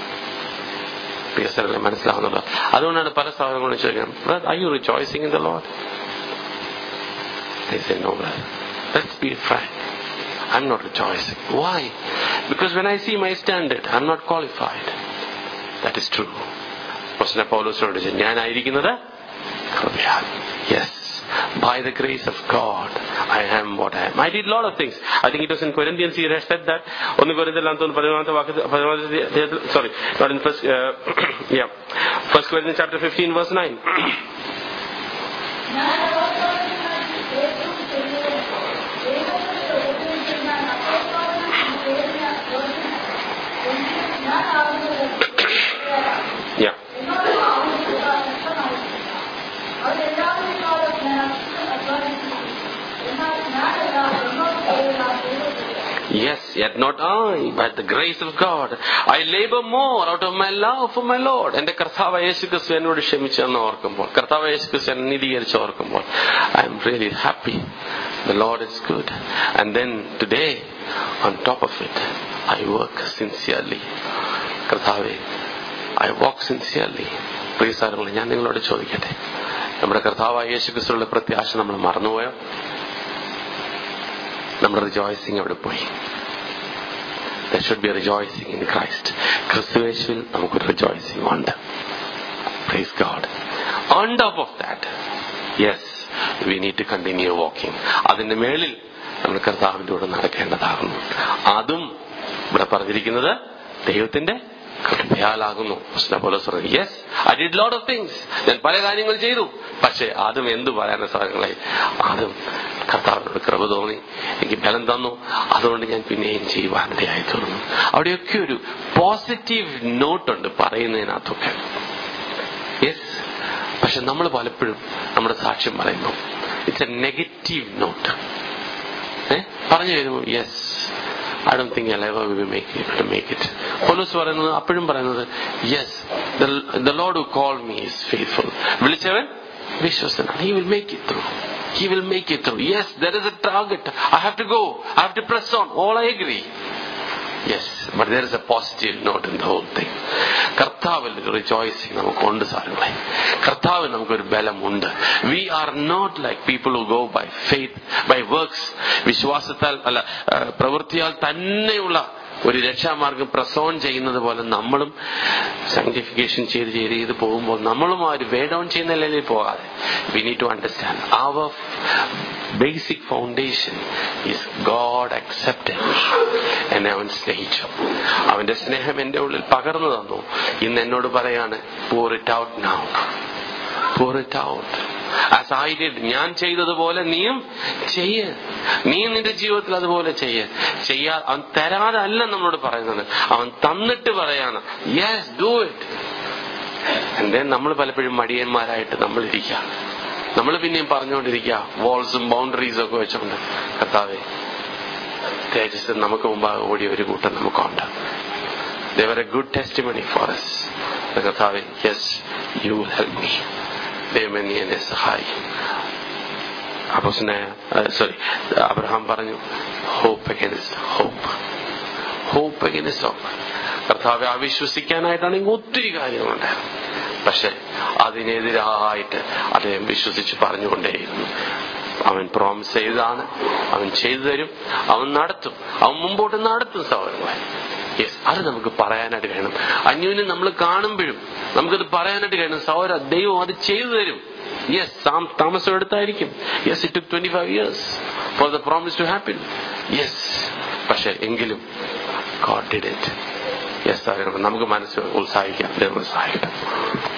പ്രിയസരല്ലേ മനസ്സിലാവുന്നുണ്ടോ അതുകൊണ്ടാണ് പല സ്ഥാപനങ്ങളും ചോദിക്കുന്നത് I you rejoicing in the lord They say, no, brother. Let's be frank. I'm not rejoicing. Why? Because when I see my standard, I'm not qualified. That is true. പ്രശ്ന പൗലോസിനോട് ചോദിച്ചു, ഞാനായിരിക്കുന്നത് കൃപയാൽ yes by the grace of God, I am what I am. I did a lot of things. I think it was in Corinthians he had said that. ഒന്ന് കൊരിന്തിലാന്ന് തോന്നുന്നു പതിനൊന്നാമത്തെ വാക്യത്തിൽ പതിനൊന്നാമത്തെ അധ്യായത്തിൽ sorry, not in first, uh, yeah, first Corinthians chapter 15 verse 9.
ഞാൻ അവസരത്തിനായി ഏറ്റവും ചെയ്യുന്നത് ദൈവത്തിന്റെ ഉപദേശത്തിൽ ഞാൻ അപ്പോസ്തലനായി പേരിന് യോഗ്യനാണ്. എങ്കിലും ഞാൻ ആകുന്നത് ദൈവത്തിനാലാണ്.
yeah.
എന്നോട് ആവുന്നത് നഷ്ടമായിട്ടില്ല. അവരെല്ലാവരെക്കാളും ഞാൻ അധികം അധ്വാനിക്കുന്നു. എന്നാൽ ഞാനല്ല എന്നോട് ചെയ്യുന്ന ദൈവത്തിലാണ്
Yes, yet not I, but the grace of God. I labor more out of my love for my Lord. എന്റെ കർത്താവ് യേശു ക്രിസ്തു എന്നോട് ക്ഷമിച്ചെന്ന് ഓർക്കുമ്പോൾ കർത്താവ് യേശു ക്രിസ്തു എന്നെ നീതീകരിച്ച് ഓർക്കുമ്പോൾ I am really happy the load is good and then today on top of it I work sincerely കർത്താവെ ഐ വർക്ക് സിൻസിയർലി പ്രിയ സാരങ്ങൾ ഞാൻ നിങ്ങളോട് ചോദിക്കട്ടെ നമ്മുടെ കർത്താവായ യേശു ക്രിസ്തുവിന്റെ പ്രത്യാശ നമ്മൾ മറന്നുപോയോ നമ്മുടെ റിജോയ്സിങ് അവിടെ പോയി There should be a rejoicing in Christ. ക്രിസ്തുവേശുവിൽ നമുക്കൊരു റിജോയ്സിങ് ഉണ്ട് Praise God. On top of that, yes, we need to continue walking. അതിന്റെ മേളിൽ നമ്മൾ കർത്താവിന്റെ കൂടെ നടക്കേണ്ടതാകുന്നു അതും ഇവിടെ പറഞ്ഞിരിക്കുന്നത് ദൈവത്തിന്റെ കൃപയാലാകുന്നു yes I did lot of things ഞാൻ പല കാര്യങ്ങൾ ചെയ്തു പക്ഷേ അതും എന്ത് പറയാന സാധനങ്ങളെ അതും കർത്താവിനോട് കൃപ തോന്നി എനിക്ക് ബലം തന്നു അതുകൊണ്ട് ഞാൻ പിന്നെയും ചെയ്യുവാനിടയായി തീർന്നു അവിടെയൊക്കെ ഒരു പോസിറ്റീവ് നോട്ടുണ്ട് പറയുന്നതിനകത്തൊക്കെ യെസ് പക്ഷെ നമ്മൾ പലപ്പോഴും നമ്മുടെ സാക്ഷ്യം പറയുന്നു ഇറ്റ്സ് എ നെഗറ്റീവ് നോട്ട് ഏ പറഞ്ഞു വരുമ്പോൾ yes I don't think I ever will make it make it പോലീസ് പറയുന്നത് അപ്പോഴും പറയുന്നത് yes the lord who call me is faithful വിളിച്ചവൻ വിശ്വസനാണ് he will make it through he will make it through yes there is a target I have to go I have to press on all I agree yes but there is a positive note in the whole thing കർത്താവിൽ ഒരു rejoicing നമുക്കുണ്ട് സാധനങ്ങളെ കർത്താവിൽ നമുക്കൊരു ബലമുണ്ട് we are not like people who go by faith by works വിശ്വാസത്താൽ അല്ല ആ, പ്രവൃത്തിയാൽ തന്നെയുള്ള ഒരു രക്ഷാമാർഗം പ്രസവം ചെയ്യുന്നത് പോലെ നമ്മളും സയന്റിഫിക്കേഷൻ ചെയ്ത് ചെയ്ത് ചെയ്ത് പോകുമ്പോൾ നമ്മളും ആ ഒരു വേ ഡൗൺ ചെയ്യുന്ന നിലയിൽ പോകാതെ we need to understand our basic foundation is God accepted എന്നെ അവൻ സ്നേഹിച്ചു അവന്റെ സ്നേഹം എന്റെ ഉള്ളിൽ പകർന്നു തന്നു ഇന്ന് എന്നോട് പറയാണ് pour it out now pour it out as I did ഞാൻ ചെയ്തതുപോലെ നീയും ചെയ്യ് നീ നിന്റെ ജീവിതത്തിൽ അതുപോലെ ചെയ്യ് ചെയ്യാ അവൻ തരാതെ അല്ല നമ്മളോട് പറയുന്നത് അവൻ തന്നിട്ട് പറയാണ് യെസ് ഡു ഇറ്റ് എന്തേ നമ്മൾ പലപ്പോഴും മടിയന്മാരായിട്ട് നമ്മൾ ഇരിക്കുക നമ്മൾ പിന്നെയും പറഞ്ഞുകൊണ്ടിരിക്കുക വാൾസും ബൗണ്ടറീസും ഒക്കെ വെച്ചുകൊണ്ട് കർത്താവേ തേജസ് നമുക്ക് മുമ്പാകെ ഓടിയ ഒരു കൂട്ടം നമുക്കുണ്ട് ദേവർ a good testimony for us കർത്താവെ yes you will help me ദൈവമേ നീ എന്നെ സഹായിക്കും അപ്പോസിനെ സോറി അബ്രഹാം പറഞ്ഞു hope against hope hope against hope കർത്താവെ അവിശ്വസിക്കാനായിട്ടാണെങ്കിൽ ഒത്തിരി കാര്യങ്ങളുണ്ടായിരുന്നു പക്ഷെ അതിനെതിരായിട്ട് അദ്ദേഹം വിശ്വസിച്ച് പറഞ്ഞുകൊണ്ടേയിരുന്നു അവൻ പ്രോമിസ് ചെയ്തതാണ് അവൻ ചെയ്തു തരും അവൻ നടത്തും അവൻ മുമ്പോട്ട് നടത്തും സഹോദരങ്ങളെ യെസ് അത് നമുക്ക് പറയാനായിട്ട് കഴിയണം അന്യോന്യം നമ്മൾ കാണുമ്പോഴും നമുക്കത് പറയാനായിട്ട് കഴിയണം സഹോദര ദൈവം അത് ചെയ്തു തരും യെസ് താമസം എടുത്തായിരിക്കും yes it took twenty five years for the promise to happen yes പക്ഷെ എങ്കിലും ഗോഡ് ഡിഡ് ഇറ്റ് യെസ് നമുക്ക് മനസ്സ് ഉത്സാഹിക്കാം ദൈവം സഹായിക്കട്ടെ